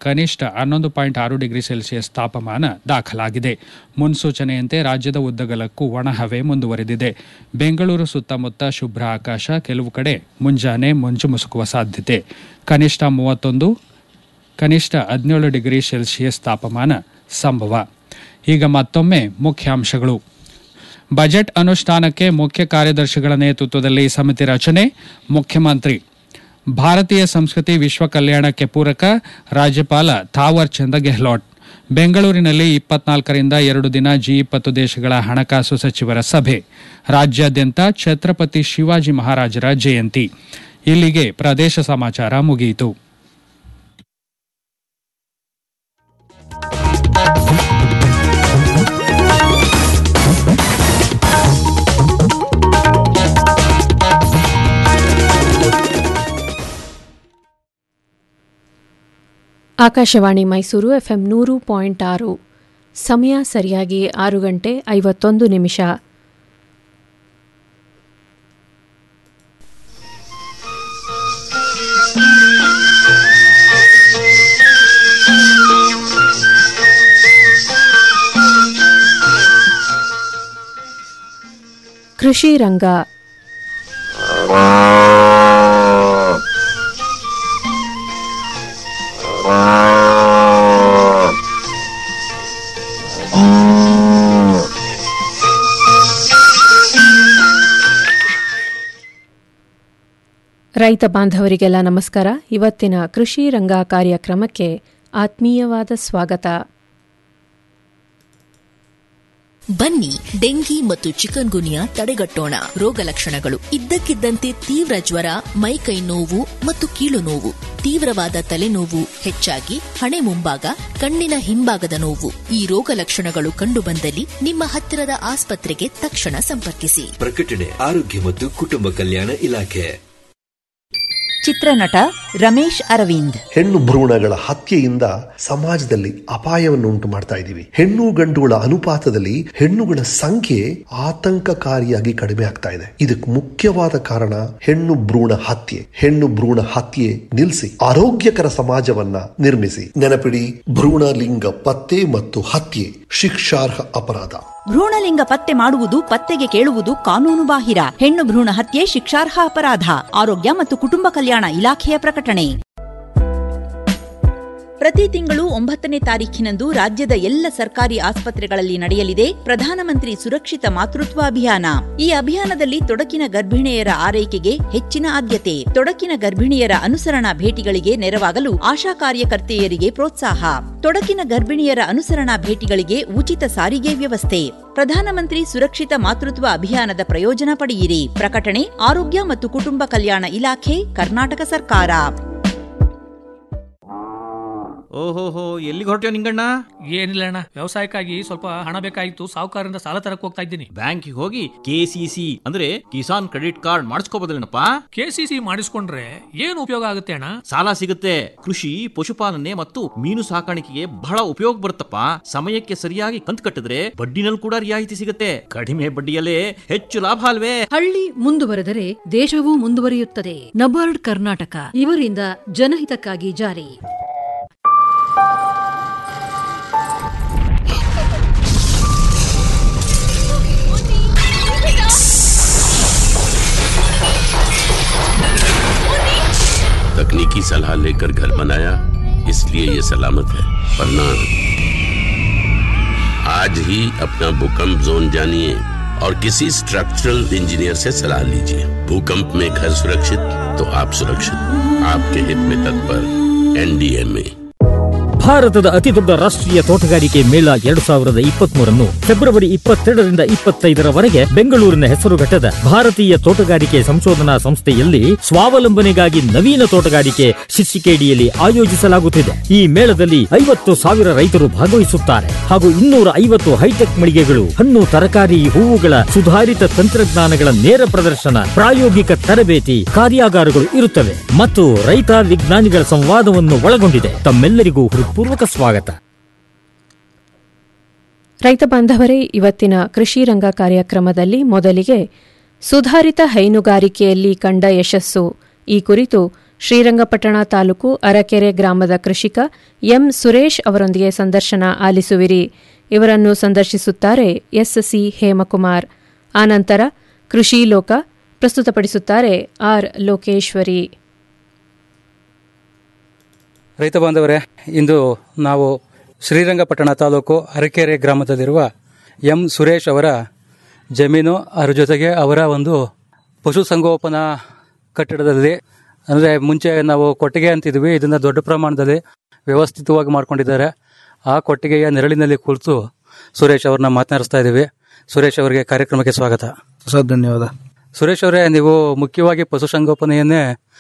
ಕನಿಷ್ಠ ಹನ್ನೊಂದು ಪಾಯಿಂಟ್ ಆರು ಡಿಗ್ರಿ ಸೆಲ್ಸಿಯಸ್ ತಾಪಮಾನ ದಾಖಲಾಗಿದೆ ಮುನ್ಸೂಚನೆಯಂತೆ ರಾಜ್ಯದ ಉದ್ದಗಲಕ್ಕೂ ಒಣಹವೆ ಮುಂದುವರೆದಿದೆ ಬೆಂಗಳೂರು ಸುತ್ತಮುತ್ತ ಶುಭ್ರ ಆಕಾಶ ಕೆಲವು ಕಡೆ ಮುಂಜಾನೆ ಮಂಜು ಮುಸುಕುವ ಸಾಧ್ಯತೆ ಕನಿಷ್ಠ ಮೂವತ್ತೊಂದು ಕನಿಷ್ಠ ಹದಿನೇಳು ಡಿಗ್ರಿ ಸೆಲ್ಸಿಯಸ್ ತಾಪಮಾನ ಸಂಭವ ಈಗ ಮತ್ತೊಮ್ಮೆ ಮುಖ್ಯಾಂಶಗಳು ಬಜೆಟ್ ಅನುಷ್ಠಾನಕ್ಕೆ ಮುಖ್ಯ ಕಾರ್ಯದರ್ಶಿಗಳ ನೇತೃತ್ವದಲ್ಲಿ ಸಮಿತಿ ರಚನೆ ಮುಖ್ಯಮಂತ್ರಿ ಭಾರತೀಯ ಸಂಸ್ಕೃತಿ ವಿಶ್ವ ಕಲ್ಯಾಣಕ್ಕೆ ಪೂರಕ ರಾಜ್ಯಪಾಲ ಥಾವರ್ ಚಂದ ಗೆಹ್ಲೋಟ್ ಬೆಂಗಳೂರಿನಲ್ಲಿ ಇಪ್ಪತ್ನಾಲ್ಕರಿಂದ ಎರಡು ದಿನ ಜಿ ಇಪ್ಪತ್ತು ದೇಶಗಳ ಹಣಕಾಸು ಸಚಿವರ ಸಭೆ ರಾಜ್ಯಾದ್ಯಂತ ಛತ್ರಪತಿ ಶಿವಾಜಿ ಮಹಾರಾಜರ ಜಯಂತಿ ಇಲ್ಲಿಗೆ ಪ್ರದೇಶ ಸಮಾಚಾರ ಮುಗಿಯಿತು ಆಕಾಶವಾಣಿ ಮೈಸೂರು ಎಫ್ಎಂ ನೂರು ಪಾಯಿಂಟ್ ಆರು ಸಮಯ ಸರಿಯಾಗಿ ಆರು ಗಂಟೆ ಐವತ್ತೊಂದು ನಿಮಿಷ ಕೃಷಿ ರಂಗ ರೈತ ಬಾಂಧವರಿಗೆಲ್ಲ ನಮಸ್ಕಾರ ಇವತ್ತಿನ ಕೃಷಿ ರಂಗ ಕಾರ್ಯಕ್ರಮಕ್ಕೆ ಆತ್ಮೀಯವಾದ ಸ್ವಾಗತ ಬನ್ನಿ ಡೆಂಗಿ ಮತ್ತು ಚಿಕನ್ ಗುನಿಯಾ ತಡೆಗಟ್ಟೋಣ ರೋಗ ಲಕ್ಷಣಗಳು ಇದ್ದಕ್ಕಿದ್ದಂತೆ ತೀವ್ರ ಜ್ವರ ಮೈಕೈ ನೋವು ಮತ್ತು ಕೀಲು ನೋವು ತೀವ್ರವಾದ ತಲೆನೋವು ಹೆಚ್ಚಾಗಿ ಹಣೆ ಮುಂಭಾಗ ಕಣ್ಣಿನ ಹಿಂಭಾಗದ ನೋವು ಈ ರೋಗ ಲಕ್ಷಣಗಳು ಕಂಡುಬಂದಲ್ಲಿ ನಿಮ್ಮ ಹತ್ತಿರದ ಆಸ್ಪತ್ರೆಗೆ ತಕ್ಷಣ ಸಂಪರ್ಕಿಸಿ ಪ್ರಕಟಣೆ ಆರೋಗ್ಯ ಮತ್ತು ಕುಟುಂಬ ಕಲ್ಯಾಣ ಇಲಾಖೆ ಚಿತ್ರನಟ ರಮೇಶ್ ಅರವಿಂದ್ ಹೆಣ್ಣು ಭ್ರೂಣಗಳ ಹತ್ಯೆಯಿಂದ ಸಮಾಜದಲ್ಲಿ ಅಪಾಯವನ್ನು ಉಂಟು ಮಾಡ್ತಾ ಇದ್ದೀವಿ ಹೆಣ್ಣು ಗಂಡುಗಳ ಅನುಪಾತದಲ್ಲಿ ಹೆಣ್ಣುಗಳ ಸಂಖ್ಯೆ ಆತಂಕಕಾರಿಯಾಗಿ ಕಡಿಮೆ ಆಗ್ತಾ ಇದೆ ಇದಕ್ಕೆ ಮುಖ್ಯವಾದ ಕಾರಣ ಹೆಣ್ಣು ಭ್ರೂಣ ಹತ್ಯೆ ಹೆಣ್ಣು ಭ್ರೂಣ ಹತ್ಯೆ ನಿಲ್ಲಿಸಿ ಆರೋಗ್ಯಕರ ಸಮಾಜವನ್ನ ನಿರ್ಮಿಸಿ ನೆನಪಿಡಿ ಭ್ರೂಣ ಲಿಂಗ ಪತ್ತೆ ಮತ್ತು ಹತ್ಯೆ ಶಿಕ್ಷಾರ್ಹ ಅಪರಾಧ ಭ್ರೂಣಲಿಂಗ ಪತ್ತೆ ಮಾಡುವುದು ಪತ್ತೆಗೆ ಕೇಳುವುದು ಕಾನೂನು ಬಾಹಿರ ಹೆಣ್ಣು ಭ್ರೂಣ ಹತ್ಯೆ ಶಿಕ್ಷಾರ್ಹ ಅಪರಾಧ ಆರೋಗ್ಯ ಮತ್ತು ಕುಟುಂಬ ಕಲ್ಯಾಣ ಇಲಾಖೆಯ ಪ್ರಕಟಣೆ ಪ್ರತಿ ತಿಂಗಳು ಒಂಬತ್ತನೇ ತಾರೀಖಿನಂದು ರಾಜ್ಯದ ಎಲ್ಲ ಸರ್ಕಾರಿ ಆಸ್ಪತ್ರೆಗಳಲ್ಲಿ ನಡೆಯಲಿದೆ ಪ್ರಧಾನಮಂತ್ರಿ ಸುರಕ್ಷಿತ ಮಾತೃತ್ವ ಅಭಿಯಾನ ಈ ಅಭಿಯಾನದಲ್ಲಿ ತೊಡಕಿನ ಗರ್ಭಿಣಿಯರ ಆರೈಕೆಗೆ ಹೆಚ್ಚಿನ ಆದ್ಯತೆ ತೊಡಕಿನ ಗರ್ಭಿಣಿಯರ ಅನುಸರಣಾ ಭೇಟಿಗಳಿಗೆ ನೆರವಾಗಲು ಆಶಾ ಕಾರ್ಯಕರ್ತೆಯರಿಗೆ ಪ್ರೋತ್ಸಾಹ ತೊಡಕಿನ ಗರ್ಭಿಣಿಯರ ಅನುಸರಣಾ ಭೇಟಿಗಳಿಗೆ ಉಚಿತ ಸಾರಿಗೆ ವ್ಯವಸ್ಥೆ ಪ್ರಧಾನಮಂತ್ರಿ ಸುರಕ್ಷಿತ ಮಾತೃತ್ವ ಅಭಿಯಾನದ ಪ್ರಯೋಜನ ಪಡೆಯಿರಿ ಪ್ರಕಟಣೆ ಆರೋಗ್ಯ ಮತ್ತು ಕುಟುಂಬ ಕಲ್ಯಾಣ ಇಲಾಖೆ ಕರ್ನಾಟಕ ಸರ್ಕಾರ ಓಹೋಹೋ ಎಲ್ಲಿಗೆ ಹೊರಟ್ಯೋ ನಿಂಗಣ್ಣ ಏನಿಲ್ಲ ಅಣ್ಣ ವ್ಯವಸಾಯಕ್ಕಾಗಿ ಸ್ವಲ್ಪ ಹಣ ಬೇಕಾಗಿತ್ತು ಸಾಹುಕಾರರಿಂದ ಸಾಲ ತರಕ್ ಹೋಗ್ತಾ ಇದ್ದೀನಿ ಬ್ಯಾಂಕಿಗೆ ಹೋಗಿ ಕೆ ಸಿ ಸಿ ಅಂದ್ರೆ ಕಿಸಾನ್ ಕ್ರೆಡಿಟ್ ಕಾರ್ಡ್ ಮಾಡಿಸ್ಕೋಬೋದಲ್ಲೇನಪ್ಪ ಕೆ ಸಿ ಸಿ ಮಾಡಿಸ್ಕೊಂಡ್ರೆ ಏನು ಉಪಯೋಗ ಆಗುತ್ತೆ ಅಣ್ಣ ಸಾಲ ಸಿಗುತ್ತೆ ಕೃಷಿ ಪಶುಪಾಲನೆ ಮತ್ತು ಮೀನು ಸಾಕಾಣಿಕೆಗೆ ಬಹಳ ಉಪಯೋಗ ಬರುತ್ತಪ್ಪ ಸಮಯಕ್ಕೆ ಸರಿಯಾಗಿ ಕಂತು ಕಟ್ಟಿದ್ರೆ ಬಡ್ಡಿನಲ್ಲಿ ಕೂಡ ರಿಯಾಯಿತಿ ಸಿಗುತ್ತೆ ಕಡಿಮೆ ಬಡ್ಡಿಯಲ್ಲೇ ಹೆಚ್ಚು ಲಾಭ ಅಲ್ವೇ ಹಳ್ಳಿ ಮುಂದುವರೆದರೆ ದೇಶವೂ ಮುಂದುವರಿಯುತ್ತದೆ ನಬಾರ್ಡ್ ಕರ್ನಾಟಕ ಇವರಿಂದ ಜನಹಿತಕ್ಕಾಗಿ ಜಾರಿ तकनीकी सलाह लेकर घर बनाया इसलिए ये सलामत है वरना आज ही अपना भूकंप जोन जानिए और किसी स्ट्रक्चरल इंजीनियर से सलाह लीजिए भूकंप में घर सुरक्षित तो आप सुरक्षित आपके हित में तत्पर एनडीएमए ಭಾರತದ ಅತಿದೊಡ್ಡ ರಾಷ್ಟ್ರೀಯ ತೋಟಗಾರಿಕೆ ಮೇಳ ಎರಡು ಸಾವಿರದ ಇಪ್ಪತ್ಮೂರನ್ನು ಫೆಬ್ರವರಿ ಇಪ್ಪತ್ತೆರಡರಿಂದ ಇಪ್ಪತ್ತೈದರವರೆಗೆ ಬೆಂಗಳೂರಿನ ಹೆಸರುಘಟ್ಟದ ಭಾರತೀಯ ತೋಟಗಾರಿಕೆ ಸಂಶೋಧನಾ ಸಂಸ್ಥೆಯಲ್ಲಿ ಸ್ವಾವಲಂಬನೆಗಾಗಿ ನವೀನ ತೋಟಗಾರಿಕೆ ಶೀರ್ಷಿಕೆಯಡಿಯಲ್ಲಿ ಆಯೋಜಿಸಲಾಗುತ್ತಿದೆ ಈ ಮೇಳದಲ್ಲಿ ಐವತ್ತು ಸಾವಿರ ರೈತರು ಭಾಗವಹಿಸುತ್ತಾರೆ ಹಾಗೂ ಇನ್ನೂರ ಐವತ್ತು ಹೈಟೆಕ್ ಮಳಿಗೆಗಳು ಹಣ್ಣು ತರಕಾರಿ ಹೂವುಗಳ ಸುಧಾರಿತ ತಂತ್ರಜ್ಞಾನಗಳ ನೇರ ಪ್ರದರ್ಶನ ಪ್ರಾಯೋಗಿಕ ತರಬೇತಿ ಕಾರ್ಯಾಗಾರಗಳು ಇರುತ್ತವೆ ಮತ್ತು ರೈತ ವಿಜ್ಞಾನಿಗಳ ಸಂವಾದವನ್ನು ಒಳಗೊಂಡಿದೆ ತಮ್ಮೆಲ್ಲರಿಗೂ ಹೃತ್ಪೂರ್ವಕ ಸ್ವಾಗತ ರೈತ ಬಾಂಧವರೇ ಇವತ್ತಿನ ಕೃಷಿ ರಂಗ ಕಾರ್ಯಕ್ರಮದಲ್ಲಿ ಮೊದಲಿಗೆ ಸುಧಾರಿತ ಹೈನುಗಾರಿಕೆಯಲ್ಲಿ ಕಂಡ ಯಶಸ್ಸು ಈ ಕುರಿತು ಶ್ರೀರಂಗಪಟ್ಟಣ ತಾಲೂಕು ಅರಕೆರೆ ಗ್ರಾಮದ ಕೃಷಿಕ ಎಂ ಸುರೇಶ್ ಅವರೊಂದಿಗೆ ಸಂದರ್ಶನ ಆಲಿಸುವಿರಿ ಇವರನ್ನು ಸಂದರ್ಶಿಸುತ್ತಾರೆ ಎಸ್ಸಿ ಹೇಮಕುಮಾರ್ ಆನಂತರ ಕೃಷಿ ಲೋಕ ಪ್ರಸ್ತುತಪಡಿಸುತ್ತಾರೆ ಆರ್ ಲೋಕೇಶ್ವರಿ ರೈತ ಬಾಂಧವರೇ ಇಂದು ನಾವು ಶ್ರೀರಂಗಪಟ್ಟಣ ತಾಲೂಕು ಅರಕೆರೆ ಗ್ರಾಮದಲ್ಲಿರುವ ಎಂ ಸುರೇಶ್ ಅವರ ಜಮೀನು ಅದರ ಜೊತೆಗೆ ಅವರ ಒಂದು ಪಶುಸಂಗೋಪನಾ ಕಟ್ಟಡದಲ್ಲಿ ಅಂದರೆ ಮುಂಚೆ ನಾವು ಕೊಟ್ಟಿಗೆ ಅಂತಿದ್ವಿ ಇದನ್ನು ದೊಡ್ಡ ಪ್ರಮಾಣದಲ್ಲಿ ವ್ಯವಸ್ಥಿತವಾಗಿ ಮಾಡ್ಕೊಂಡಿದ್ದಾರೆ ಆ ಕೊಟ್ಟಿಗೆಯ ನೆರಳಿನಲ್ಲಿ ಕುಳಿತು ಸುರೇಶ್ ಅವ್ರನ್ನ ಮಾತನಾಡಿಸ್ತಾ ಇದ್ದೀವಿ ಸುರೇಶ್ ಅವರಿಗೆ ಕಾರ್ಯಕ್ರಮಕ್ಕೆ ಸ್ವಾಗತ ಸರ್ ಧನ್ಯವಾದ ಸುರೇಶ್ ಅವರೇ ನೀವು ಮುಖ್ಯವಾಗಿ ಪಶುಸಂಗೋಪನೆಯನ್ನೇ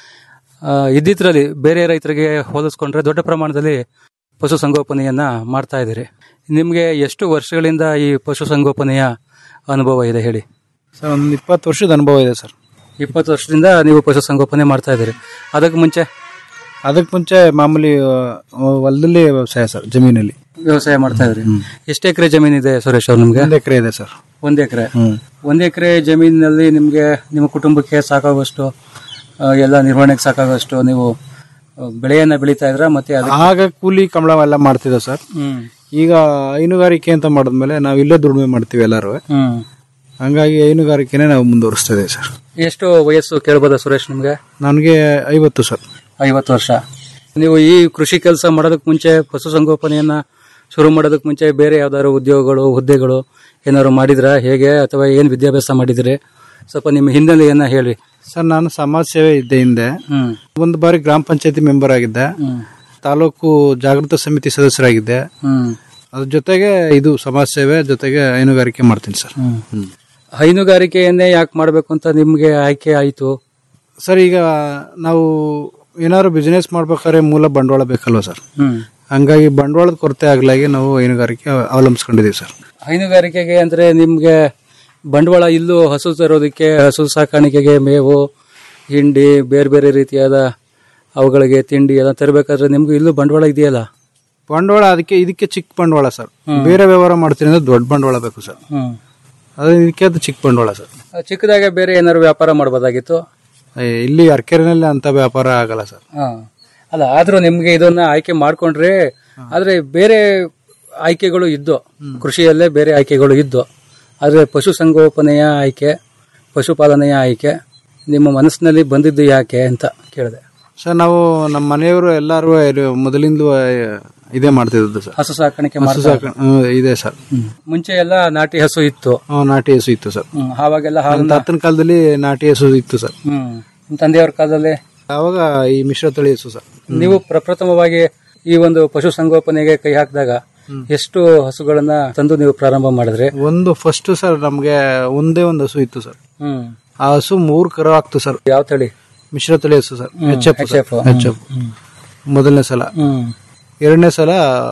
ಆ, ಇದ್ದಿದ್ರಲ್ಲಿ ಬೇರೆ ರೈತರಿಗೆ ಹೋಲಿಸ್ಕೊಂಡ್ರೆ ದೊಡ್ಡ ಪ್ರಮಾಣದಲ್ಲಿ ಪಶುಸಂಗೋಪನೆಯನ್ನ ಮಾಡ್ತಾ ಇದ್ದೀರಿ ನಿಮಗೆ ಎಷ್ಟು ವರ್ಷಗಳಿಂದ ಈ ಪಶುಸಂಗೋಪನೆಯ ಅನುಭವ ಇದೆ ಹೇಳಿ ಸರ್ ಒಂದು ಇಪ್ಪತ್ತು ವರ್ಷದ ಅನುಭವ ಇದೆ ಸರ್ ಇಪ್ಪತ್ತು ವರ್ಷದಿಂದ ನೀವು ಪಶುಸಂಗೋಪನೆ ಮಾಡ್ತಾ ಇದ್ದೀರಿ ಅದಕ್ಕೆ ಮುಂಚೆ ಅದಕ್ಕೆ ಮುಂಚೆ ಮಾಮೂಲಿ ಆ, ಹೊಲದಲ್ಲಿ ವ್ಯವಸಾಯ ಸರ್ ಜಮೀನಲ್ಲಿ ವ್ಯವಸಾಯ ಮಾಡ್ತಾ ಇದ್ರಿ ಎಷ್ಟು ಎಕರೆ ಜಮೀನಿದೆ ಸುರೇಶ್ ಅವ್ರು ನಿಮ್ಗೆ ಒಂದು ಎಕರೆ ಇದೆ ಸರ್ ಒಂದ್ ಎಕರೆ ಹ್ಮ್ ಒಂದ್ ಎಕರೆ ಜಮೀನಿನಲ್ಲಿ ನಿಮ್ಗೆ ನಿಮ್ಮ ಕುಟುಂಬಕ್ಕೆ ಸಾಕಾಗುವಷ್ಟು ಆ, ಎಲ್ಲ ನಿರ್ವಹಣೆಗೆ ಸಾಕಾಗುವಷ್ಟು ನೀವು ಆ, ಬೆಳೆಯನ್ನ ಬೆಳೀತಾ ಇದ್ರ ಮತ್ತೆ ಅದಕ್ಕೆ ಆಗ ಕೂಲಿ ಕಂಬಳ ಎಲ್ಲ ಮಾಡ್ತಿದ್ದೆ ಸರ್ ಹ್ಮ್ ಈಗ ಹೈನುಗಾರಿಕೆ ಅಂತ ಮಾಡಿದ್ಮೇಲೆ ನಾವು ಇಲ್ಲೇ ದುಡಿಮೆ ಮಾಡ್ತೀವಿ ಎಲ್ಲರೂ ಹ್ಮ್ ಹಂಗಾಗಿ ಹೈನುಗಾರಿಕೆನೇ ನಾವು ಮುಂದುವರಿಸ್ತಾ ಇದ್ದೀವಿ ಸರ್ ಎಷ್ಟು ವಯಸ್ಸು ಕೇಳ್ಬೋದಾ ಸುರೇಶ್ ನಿಮ್ಗೆ ನನಗೆ ಐವತ್ತು ಸರ್ ಐವತ್ತು ವರ್ಷ ನೀವು ಈ ಕೃಷಿ ಕೆಲಸ ಮಾಡೋದಕ್ಕೆ ಮುಂಚೆ ಪಶುಸಂಗೋಪನೆಯನ್ನ ಶುರು ಮಾಡೋದಕ್ಕೆ ಮುಂಚೆ ಬೇರೆ ಯಾವ್ದಾದ್ರು ಉದ್ಯೋಗಗಳು ಹುದ್ದೆಗಳು ಏನಾದ್ರು ಮಾಡಿದ್ರಾ ಹೇಗೆ ಅಥವಾ ಏನ್ ವಿದ್ಯಾಭ್ಯಾಸ ಮಾಡಿದ್ರಿ ಸ್ವಲ್ಪ ನಿಮ್ಮ ಹಿನ್ನೆಲೆಯನ್ನ ಹೇಳಿ ಸರ್ ನಾನು ಸಮಾಜ ಸೇವೆ ಇದ್ದೆ ಹಿಂದೆ ಹ್ಮ್ ಒಂದು ಬಾರಿ ಗ್ರಾಮ ಪಂಚಾಯತಿ ಮೆಂಬರ್ ಆಗಿದ್ದೆ ಹ್ಮ್ ತಾಲೂಕು ಜಾಗೃತ ಸಮಿತಿ ಸದಸ್ಯರಾಗಿದ್ದೆ ಹ್ಮ್ ಅದ್ರ ಜೊತೆಗೆ ಇದು ಸಮಾಜ ಸೇವೆ ಜೊತೆಗೆ ಹೈನುಗಾರಿಕೆ ಮಾಡ್ತೀನಿ ಸರ್ ಹ್ಮ್ ಹೈನುಗಾರಿಕೆಯನ್ನೇ ಯಾಕೆ ಮಾಡ್ಬೇಕು ಅಂತ ನಿಮ್ಗೆ ಆಯ್ಕೆ ಆಯ್ತು ಸರ್ ಈಗ ನಾವು ಏನಾದ್ರು ಬಿಸ್ನೆಸ್ ಮಾಡ್ಬೇಕಾದ್ರೆ ಮೂಲ ಬಂಡವಾಳ ಬೇಕಲ್ವ ಸರ್ ಹ್ಮ್ ಹಂಗಾಗಿ ಬಂಡವಾಳದ ಕೊರತೆ ಆಗ್ಲಾಗಿ ನಾವು ಹೈನುಗಾರಿಕೆ ಅವಲಂಬಿಸ್ಕೊಂಡಿದ್ದೀವಿ ಸರ್ ಹೈನುಗಾರಿಕೆಗೆ ಅಂದ್ರೆ ನಿಮ್ಗೆ ಬಂಡವಾಳ ಇಲ್ಲೂ ಹಸು ತರೋದಕ್ಕೆ ಹಸು ಸಾಕಾಣಿಕೆಗೆ ಮೇವು ಹಿಂಡಿ ಬೇರೆ ಬೇರೆ ರೀತಿಯಾದ ಅವುಗಳಿಗೆ ತಿಂಡಿ ಎಲ್ಲ ತರಬೇಕಾದ್ರೆ ನಿಮ್ಗೂ ಇಲ್ಲೂ ಬಂಡವಾಳ ಇದೆಯಲ್ಲ ಬಂಡವಾಳ ಅದಕ್ಕೆ ಇದಕ್ಕೆ ಚಿಕ್ಕ ಬಂಡವಾಳ ಸರ್ ಬೇರೆ ವ್ಯವಹಾರ ಮಾಡ್ತೀನಿ ಅಂದ್ರೆ ದೊಡ್ಡ ಬಂಡವಾಳ ಬೇಕು ಸರ್ ಹ್ಮ್ ಅದೇ ಇದಕ್ಕೆ ಅದು ಚಿಕ್ಕ ಬಂಡವಾಳ ಸರ್ ಚಿಕ್ಕದಾಗೆ ಬೇರೆ ಏನಾದ್ರು ವ್ಯಾಪಾರ ಮಾಡ್ಬೋದಾಗಿತ್ತು ಏ, ಇಲ್ಲಿ ಅರ್ಕೆರೆನಲ್ಲಿ ಅಂತ ವ್ಯಾಪಾರ ಆಗಲ್ಲ ಸರ್ ಹಾ. ಅಲ್ಲ ಆದ್ರೂ ನಿಮ್ಗೆ ಇದನ್ನ ಆಯ್ಕೆ ಮಾಡ್ಕೊಂಡ್ರೆ ಆದ್ರೆ ಬೇರೆ ಆಯ್ಕೆಗಳು ಇದ್ದು ಕೃಷಿಯಲ್ಲೇ ಬೇರೆ ಆಯ್ಕೆಗಳು ಇದ್ದು ಆದ್ರೆ ಪಶುಸಂಗೋಪನೆಯ ಆಯ್ಕೆ ಪಶುಪಾಲನೆಯ ಆಯ್ಕೆ ನಿಮ್ಮ ಮನಸ್ಸಿನಲ್ಲಿ ಬಂದಿದ್ದು ಯಾಕೆ ಅಂತ ಕೇಳಿದೆ ಸರ್ ನಾವು ನಮ್ಮ ಮನೆಯವರು ಎಲ್ಲರೂ ಮೊದಲಿಂದಲೂ ಇದೇ ಮಾಡ್ತಿದ್ದು ಸರ್ ಹಸು ಸಾಕಾಣಿಕೆ ಹಸು ಮಾಡ್ತಾ ಸಾಕ- ಹ್ಮ್, ಇದೆ ಸರ್ ಮುಂಚೆ ಎಲ್ಲ ನಾಟಿ ಹಸು ಇತ್ತು ಹ್ಮ್, ನಾಟಿ ಹಸು ಇತ್ತು ಸರ್ ಹ್ಮ್, ಆವಾಗೆಲ್ಲ ನಮ್ಮ ಹಾಲನ್ನ ತಾತನ ಕಾಲದಲ್ಲಿ ನಾಟಿ ಹಸು ಇತ್ತು ಸರ್ ಹ್ಮ್ ನಿಮ್ ತಂದೆಯವ್ರ ಕಾಲದಲ್ಲಿ ಅವಾಗ ಈ ಮಿಶ್ರ ತಳಿ ಹಸು ಸರ್ ನೀವು ಪ್ರಪ್ರಥಮವಾಗಿ ಈ ಒಂದು ಪಶುಸಂಗೋಪನೆಗೆ ಕೈ ಹಾಕಿದಾಗ ಎಷ್ಟು ಹಸುಗಳನ್ನ ತಂದು ನೀವು ಪ್ರಾರಂಭ ಮಾಡಿದ್ರಿ ಒಂದು ಫಸ್ಟ್ ಸರ್ ನಮ್ಗೆ ಒಂದೇ ಒಂದು ಹಸು ಇತ್ತು ಸರ್ ಹ್ಮ್ ಆ ಹಸು ಮೂರ್ ಕರು ಆಗ್ತು ಸರ್ ಯಾವ ತಳಿ ಮಿಶ್ರ ತಳಿ ಹಸು ಸರ್ ಎಚ್ ಎಫ್ HF, ಹ್ಮ್. ಎಚ್ ಎಫ್ ಮೊದಲನೇ ಸಲ ಹ್ಮ್ ಎರಡನೇ ಸಲ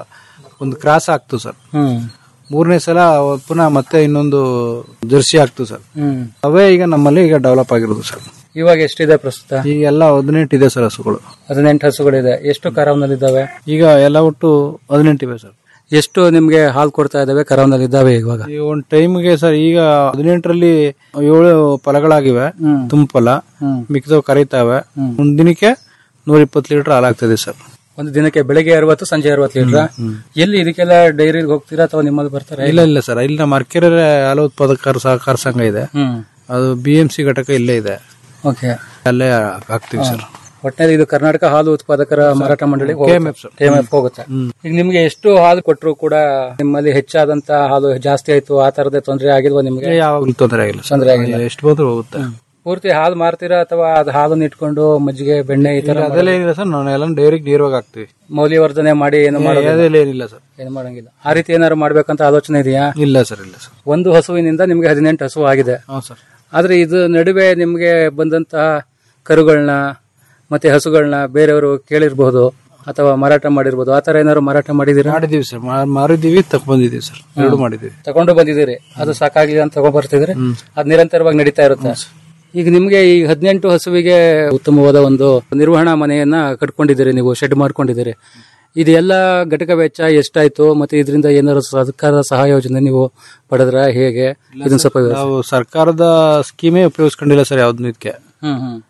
ಒಂದು ಕ್ರಾಸ್ ಆಗ್ತು ಸರ್ ಹ್ಮ್ ಮೂರನೇ ಸಲ ಪುನಃ ಮತ್ತೆ ಇನ್ನೊಂದು ಜರ್ಸಿ ಆಗ್ತು ಸರ್ ಹ್ಮ್ ಅವೇ ಈಗ ನಮ್ಮಲ್ಲಿ ಈಗ ಡೆವಲಪ್ ಆಗಿರೋದು ಸರ್ ಇವಾಗ ಎಷ್ಟಿದೆ ಪ್ರಸ್ತುತ ಈಗ ಎಲ್ಲ ಹದಿನೆಂಟು ಇದೆ ಸರ್ ಹಸುಗಳು ಹದಿನೆಂಟು ಹಸುಗಳಿದೆ ಎಷ್ಟು ಕರಾವ್ನಲ್ಲಿದ್ದಾವೆ ಈಗ ಎಲ್ಲ ಒಟ್ಟು ಹದಿನೆಂಟು ಇವೆ ಸರ್ ಎಷ್ಟು ನಿಮ್ಗೆ ಹಾಲು ಕೊಡ್ತಾ ಇದಾವೆ ಕರಾವ್ನಲ್ಲಿ ಇದ್ದಾವೆ ಇವಾಗ ಈ ಒಂದು ಟೈಮ್ಗೆ ಸರ್ ಈಗ ಹದಿನೆಂಟರಲ್ಲಿ ಏಳು ಫಲಗಳಾಗಿವೆ ಹ್ಮ್. ತುಂಬ ಫಲ ಹ್ಮ್. ಮಿಕ್ಕಿದವು ಕರೀತಾವೆ ಒಂದ್ ದಿನಕ್ಕೆ ನೂರ ಇಪ್ಪತ್ತು ಲೀಟರ್ ಹಾಲಾಗ್ತದೆ ಸರ್ ಒಂದು ದಿನಕ್ಕೆ ಬೆಳಿಗ್ಗೆ ಅರವತ್ತು ಸಂಜೆ ಅರವತ್ತು ಲೀಟರ್ ಎಲ್ಲಿ ಇದಕ್ಕೆಲ್ಲ ಡೈರಿಗೆ ಹೋಗ್ತೀರಾ ಅಥವಾ ನಿಮ್ಮಲ್ಲಿ ಬರ್ತಾರೆ ಇಲ್ಲ ಇಲ್ಲ ಸರ್ ಇಲ್ಲಿ ನಮ್ಮ ಅರ್ಕೆರೆ ಹಾಲು ಉತ್ಪಾದಕರ ಸಹಕಾರ ಸಂಘ ಇದೆ ಹ್ಮ್ ಅದು ಬಿ ಎಂ ಸಿ ಘಟಕ ಇಲ್ಲೇ ಇದೆ ಓಕೆ ಅಲ್ಲೇ ಹಾಕ್ತಿವಿ ಸರ್ ಒಟ್ಟಿನಲ್ಲಿ ಇದು ಕರ್ನಾಟಕ ಹಾಲು ಉತ್ಪಾದಕರ ಮಾರಾಟ ಮಂಡಳಿ KMF ಸರ್. ಕೆಎಂಎಫ್ ಹೋಗುತ್ತೆ ಈಗ ನಿಮ್ಗೆ ಎಷ್ಟು ಹಾಲು ಕೊಟ್ಟರು ಕೂಡ ನಿಮ್ಮಲ್ಲಿ ಹೆಚ್ಚಾದಂತ ಹಾಲು ಜಾಸ್ತಿ ಆಯ್ತು ಆ ತರದ ತೊಂದರೆ ಆಗಿಲ್ವಾ ನಿಮ್ಗೆ ಯಾವಾಗ್ಲೂ ತೊಂದರೆ ಆಗಿಲ್ಲ ಸರ್. ತೊಂದರೆ ಆಗಿಲ್ಲ ಎಷ್ಟು ಬಂದ್ರು ಹೋಗುತ್ತೆ ಪೂರ್ತಿ ಹಾಲು ಮಾರ್ತೀರಾ ಅಥವಾ ಅದು ಹಾಲನ್ನ ಇಟ್ಕೊಂಡು ಮಜ್ಜಿಗೆ ಬೆಣ್ಣೆ ಈ ತರ ಅದೆಲ್ಲ ಏನಿಲ್ಲ ಸರ್ ನಾವು ಎಲ್ಲ ಡೈರಿಗೆ ನೀರುವಾಗಿ ಹಾಕ್ತಿವಿ ಮೌಲ್ಯವರ್ಧನೆ ಮಾಡಿ ಏನು ಮಾಡೋದಿಲ್ಲ ಅದೆಲ್ಲ ಏನಿಲ್ಲ ಸರ್ ಏನು ಮಾಡಂಗಿಲ್ಲ ಆ ರೀತಿ ಏನಾದ್ರು ಮಾಡ್ಬೇಕಂತ ಆಲೋಚನೆ ಇದೆಯಾ ಇಲ್ಲ ಸರ್ ಇಲ್ಲ ಸರ್ ಒಂದು ಹಸುವಿನಿಂದ ನಿಮ್ಗೆ ಹದಿನೆಂಟು ಹಸು ಆಗಿದೆ ಹೌದು ಸರ್ ಆದ್ರೆ ಇದು ನಡುವೆ ನಿಮ್ಗೆ ಬಂದಂತಹ ಕರುಗಳನ್ನ ಮತ್ತೆ ಹಸುಗಳನ್ನ ಬೇರೆಯವರು ಕೇಳಿರ್ಬಹುದು ಅಥವಾ ಮಾರಾಟ ಮಾಡಿರ್ಬೋದು ಆ ತರ ಏನಾದ್ರು ಮಾರಾಟ ಮಾಡಿದೀರಾ ಮಾಡಿದೀವಿ ಸರ್ ಮಾ- ಮಾರಿದೀವಿ ತಕ್ ಬಂದಿದೀವಿ ಸರ್ ಎರಡು ಮಾಡಿದೀವಿ ತಗೊಂಡು ಬಂದಿದ್ದೀರಿ ಅದು ಸಾಕಾಗ್ಲಿ ಅಂತ ತಗೊಂಡ್ ಬರ್ತಿದ್ರಿ ಅದು ನಿರಂತರವಾಗಿ ನಡೀತಾ ಇರುತ್ತೆ ಈಗ ನಿಮ್ಗೆ ಈ ಹದಿನೆಂಟು ಹಸುವಿಗೆ ಉತ್ತಮವಾದ ಒಂದು ನಿರ್ವಹಣಾ ಮನೆಯನ್ನ ಕಟ್ಕೊಂಡಿದ್ದೀರಿ ನೀವು ಶೆಡ್ ಮಾಡ್ಕೊಂಡಿದ್ದೀರಿ ಇದೆಲ್ಲ ಘಟಕ ವೆಚ್ಚ ಎಷ್ಟಾಯ್ತು ಮತ್ತೆ ಇದರಿಂದ ಏನಾದ್ರು ಸರ್ಕಾರದ ಸಹಾಯ ಯೋಜನೆ ನೀವು ಪಡೆದ್ರ ಹೇಗೆ ಇದನ್ನ ಸ್ವಲ್ಪ ವಿವರಿಸಿ. ನಾವು ಸರ್ಕಾರದ ಸ್ಕೀಮೇ ಉಪಯೋಗಿಸ್ಕೊಂಡಿಲ್ಲ ಸರ್ ಯಾವ್ದು ಇದಕ್ಕೆ ಹ್ಮ್ ಹ್ಮ್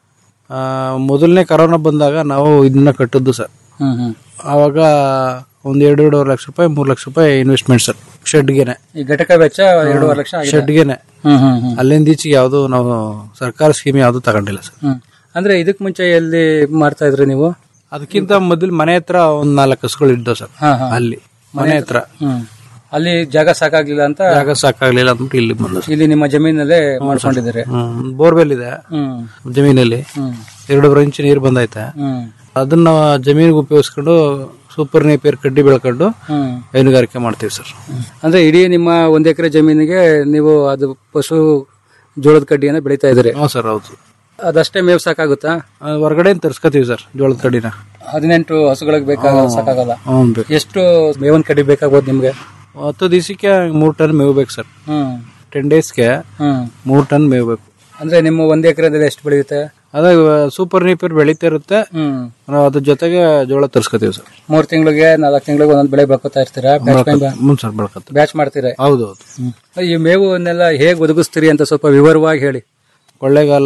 ಆ, ಮೊದಲನೇ ಕರೋನಾ ಬಂದಾಗ ನಾವು ಇದನ್ನ ಕಟ್ಟಿದ್ದು ಸರ್ ಹ್ಮ್ ಹ್ಮ್ ಆವಾಗ ಒಂದ್ ಎರಡು ಎರಡೂವರೆ ಲಕ್ಷ ರೂಪಾಯಿ ಮೂರು ಲಕ್ಷ ರೂಪಾಯಿ ಇನ್ವೆಸ್ಟ್ಮೆಂಟ್ ಸರ್ ಶೆಡ್ಗೆನೆ ಈ ಘಟಕ ವೆಚ್ಚ ಎರಡೂವರೆ ಲಕ್ಷ ಆಗಿದೆ. ಶೆಡ್ಗೆನೆ ಹ್ಮ್ ಹ್ಮ್ ಹ್ಮ್ ಅಲ್ಲಿಂದ ಈಚೆಗೆ ಯಾವುದು ನಾವು ಸರ್ಕಾರ ಸ್ಕೀಮ್ ಯಾವುದು ತಗೊಂಡಿಲ್ಲ ಸರ್ ಹ್ಮ್ ಅಂದ್ರೆ ಇದಕ್ ಮುಂಚೆ ಎಲ್ಲಿ ಮಾಡ್ತಾ ಇದ್ರಿ ನೀವು ಅದಕ್ಕಿಂತ ಮೊದಲು ಮನೆ ಹತ್ರ ಒಂದ್ ನಾಲ್ಕು ಹಸುಗಳು ಇದ್ದವು ಸರ್ ಹಾ, ಹಾ. ಅಲ್ಲಿ ಮನೆ ಹತ್ರ ಹ್ಮ್ ಅಲ್ಲಿ ಜಾಗ ಸಾಕಾಗ್ಲಿಲ್ಲ ಅಂತ ಜಾಗ ಸಾಕಾಗ್ಲಿಲ್ಲ ಅಂದ್ಬಿಟ್ಟು ಇಲ್ಲಿ ಬಂದ ಇಲ್ಲಿ ನಿಮ್ಮ ಜಮೀನಲ್ಲೇ ಮಾಡ್ಕೊಂಡಿದ್ದೀರಿ ಬೋರ್ವೆಲ್ ಇದೆ ಹ್ಮ್ ಜಮೀನಲ್ಲಿ ಹ್ಮ್ ಎರಡು ಇಂಚ್ ನೀರು ಬಂದೈತೆ ಹ್ಮ್ ಅದನ್ನ ಜಮೀನಿಗೆ ಉಪಯೋಗಿಸ್ಕೊಂಡು ಸೂಪರ್ ನೇಪಿಯರ್ ಕಡ್ಡಿ ಬೆಳ್ಕೊಂಡು ಹ್ಮ್ ಹೈನುಗಾರಿಕೆ ಮಾಡ್ತೀವಿ ಸರ್ ಅಂದ್ರೆ ಇಡೀ ನಿಮ್ಮ ಒಂದ್ ಎಕರೆ ಜಮೀನಿಗೆ ನೀವು ಅದು ಪಶು ಜೋಳದ ಕಡ್ಡಿಯನ್ನ ಬೆಳಿತಾ ಇದ್ರಿ ಹ್ಞೂ ಸರ್ ಹೌದು ಅದಷ್ಟೇ ಮೇವ್ ಸಾಕಾಗುತ್ತಾ ಆ, ಹೊರಗಡೆ ತರ್ಸ್ಕೊತೀವಿ ಸರ್ ಜೋಳದ ಕಡ್ಡಿನ ಹದಿನೆಂಟು ಹಸುಗಳಿಗೆ ಬೇಕಾಗ ಸಾಕಾಗಲ್ಲ ಹ್ಞೂ ಬೇಕು ಎಷ್ಟು ಮೇವನ್ ಕಡ್ಡಿ ಬೇಕಾಗ್ಬೋದು ನಿಮ್ಗೆ ಹತ್ತು ದಿವಸಕ್ಕೆ ಮೂರು ಟನ್ ಮೇವು ಬೇಕು ಸರ್ ಹ್ಮ್ ಟೆನ್ ಡೇಸ್ಗೆ ಹ್ಮ್ ಮೂರು ಟನ್ ಮೇವು ಬೇಕು ಅಂದ್ರೆ ನಿಮ್ಮ ಒಂದ್ ಎಕರೆದಲ್ಲಿ ಎಷ್ಟು ಬೆಳೆಯುತ್ತೆ ಅದೇ ಸೂಪರ್ ನೇಪಿಯರ್ ಬೆಳೀತಾ ಇರುತ್ತೆ ಹ್ಮ್ ನಾವು ಅದ್ರ ಜೊತೆಗೆ ಜೋಳ ತರ್ಸ್ಕೊತೀವಿ ಸರ್ ಮೂರ್ ತಿಂಗಳಿಗೆ ನಾಲ್ಕು ತಿಂಗಳಿಗೆ ಒಂದೊಂದ್ ಬೆಳೆ ಬೆಳ್ಕೊತಾ ಇರ್ತೀರಾ ಹ್ಞೂ ಸರ್ ಬೆಳ್ಕೊತೀವಿ ಬ್ಯಾಚ್ ಮಾಡ್ತೀರಾ ಹೌದು ಹೌದು ಈ ಮೇವನ್ನೆಲ್ಲ ಹೇಗ್ ಒದಗಿಸ್ತೀರಿ ಅಂತ ಸ್ವಲ್ಪ ವಿವರವಾಗಿ ಹೇಳಿ ಕೊಳ್ಳೇಗಾಲ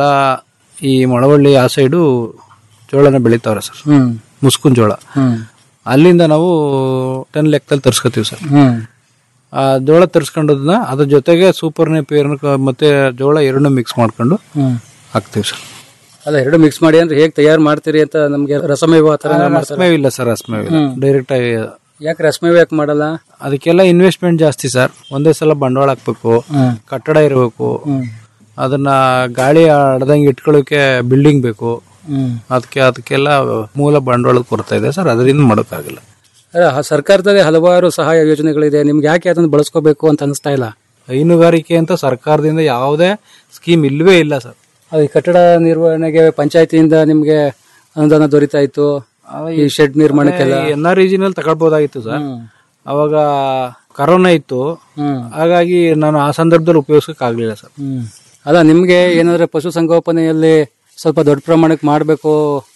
ಈ ಮೊಳವಳ್ಳಿ ಆ ಸೈಡು ಜೋಳನ ಬೆಳಿತಾವ್ರೆ ಸರ್ ಹ್ಮ್ ಮುಸ್ಕುನ್ ಜೋಳ ಹ್ಮ್ ಅಲ್ಲಿಂದ ನಾವು ಟನ್ ಲೆಕ್ಕದಲ್ಲಿ ತರ್ಸ್ಕೊತೀವಿ ಸರ್ ಹ್ಮ್ ಆ ಜೋಳ ತರ್ಸ್ಕೊಂಡದನ್ನ ಅದ್ರ ಜೊತೆಗೆ ಸೂಪರ್ ನೇಪಿಯರ್ ಮತ್ತೆ ಜೋಳ ಎರಡನ್ನೂ ಮಿಕ್ಸ್ ಮಾಡ್ಕೊಂಡು ಹ್ಮ್ ಹಾಕ್ತೀವಿ ಸರ್ ಅಲ್ಲ ಎರಡು ಮಿಕ್ಸ್ ಮಾಡಿ ಅಂದ್ರೆ ಹೇಗ್ ತಯಾರು ಮಾಡ್ತೀರಿ ಅಂತ ನಮ್ಗೆ ರಸಮೇವ ಆ ತರ ಮಾಡ್ತಾರೆ ರಸಮೇವ್ ಇಲ್ಲ ಸರ್ ರಸಮೇವ್ ಇಲ್ಲ ಹ್ಮ್. ಡೈರೆಕ್ಟ್ ಆಗಿ ಯಾಕೆ ರಸಮೇವ ಯಾಕೆ ಮಾಡಲ್ಲ ಅದಕ್ಕೆಲ್ಲ ಇನ್ವೆಸ್ಟ್ಮೆಂಟ್ ಜಾಸ್ತಿ ಸರ್ ಒಂದೇ ಸಲ ಬಂಡವಾಳ ಹಾಕ್ಬೇಕು ಹ್ಮ್. ಕಟ್ಟಡ ಇರಬೇಕು ಹ್ಮ್. ಅದನ್ನ ಗಾಳಿ ಆಡ್ದಂಗೆ ಇಟ್ಕೊಳ್ಳೋಕೆ ಬಿಲ್ಡಿಂಗ್ ಬೇಕು ಹ್ಮ್ ಅದಕ್ಕೆ ಅದಕ್ಕೆಲ್ಲ ಮೂಲ ಬಂಡವಾಳದ ಕೊರತೆ ಇದೆ ಸರ್ ಅದರಿಂದ ಮಾಡೋಕ್ಕಾಗಲ್ಲ ಅಲ್ಲ, ಆ ಸರ್ಕಾರದಲ್ಲಿ ಹಲವಾರು ಸಹಾಯ ಯೋಜನೆಗಳಿದೆ ನಿಮ್ಗೆ ಯಾಕೆ ಅದನ್ನ ಬಳಸ್ಕೋಬೇಕು ಅಂತ ಅನಿಸ್ತಾ ಇಲ್ಲ ಹೈನುಗಾರಿಕೆ ಅಂತ ಸರ್ಕಾರದಿಂದ ಯಾವುದೇ ಸ್ಕೀಮ್ ಇಲ್ವೇ ಇಲ್ಲ ಸರ್ ಅದು ಈ ಕಟ್ಟಡ ನಿರ್ವಹಣೆಗೆ ಪಂಚಾಯತಿಯಿಂದ ನಿಮ್ಗೆ ಅನುದಾನ ದೊರೀತಾ ಇತ್ತು ಈ ಶೆಡ್ ನಿರ್ಮಾಣಕ್ಕೆಲ್ಲ ಎನ್ ಆರ್ ನಲ್ಲಿ ತಗೊಳ್ಬೋದಾಗಿತ್ತು ಸರ್ ಹ್ಮ್. ಅವಾಗ ಕರೋನಾ ಇತ್ತು ಹ್ಮ್ ಹಾಗಾಗಿ ನಾನು ಆ ಸಂದರ್ಭದಲ್ಲಿ ಉಪಯೋಗಿಸಕ್ ಆಗ್ಲಿಲ್ಲ ಸರ್ ಹ್ಮ್ ಅಲ್ಲ ನಿಮ್ಗೆ ಏನಾದ್ರೆ ಪಶು ಸಂಗೋಪನೆಯಲ್ಲಿ ಸ್ವಲ್ಪ ದೊಡ್ಡ ಪ್ರಮಾಣಕ್ಕೆ ಮಾಡಬೇಕು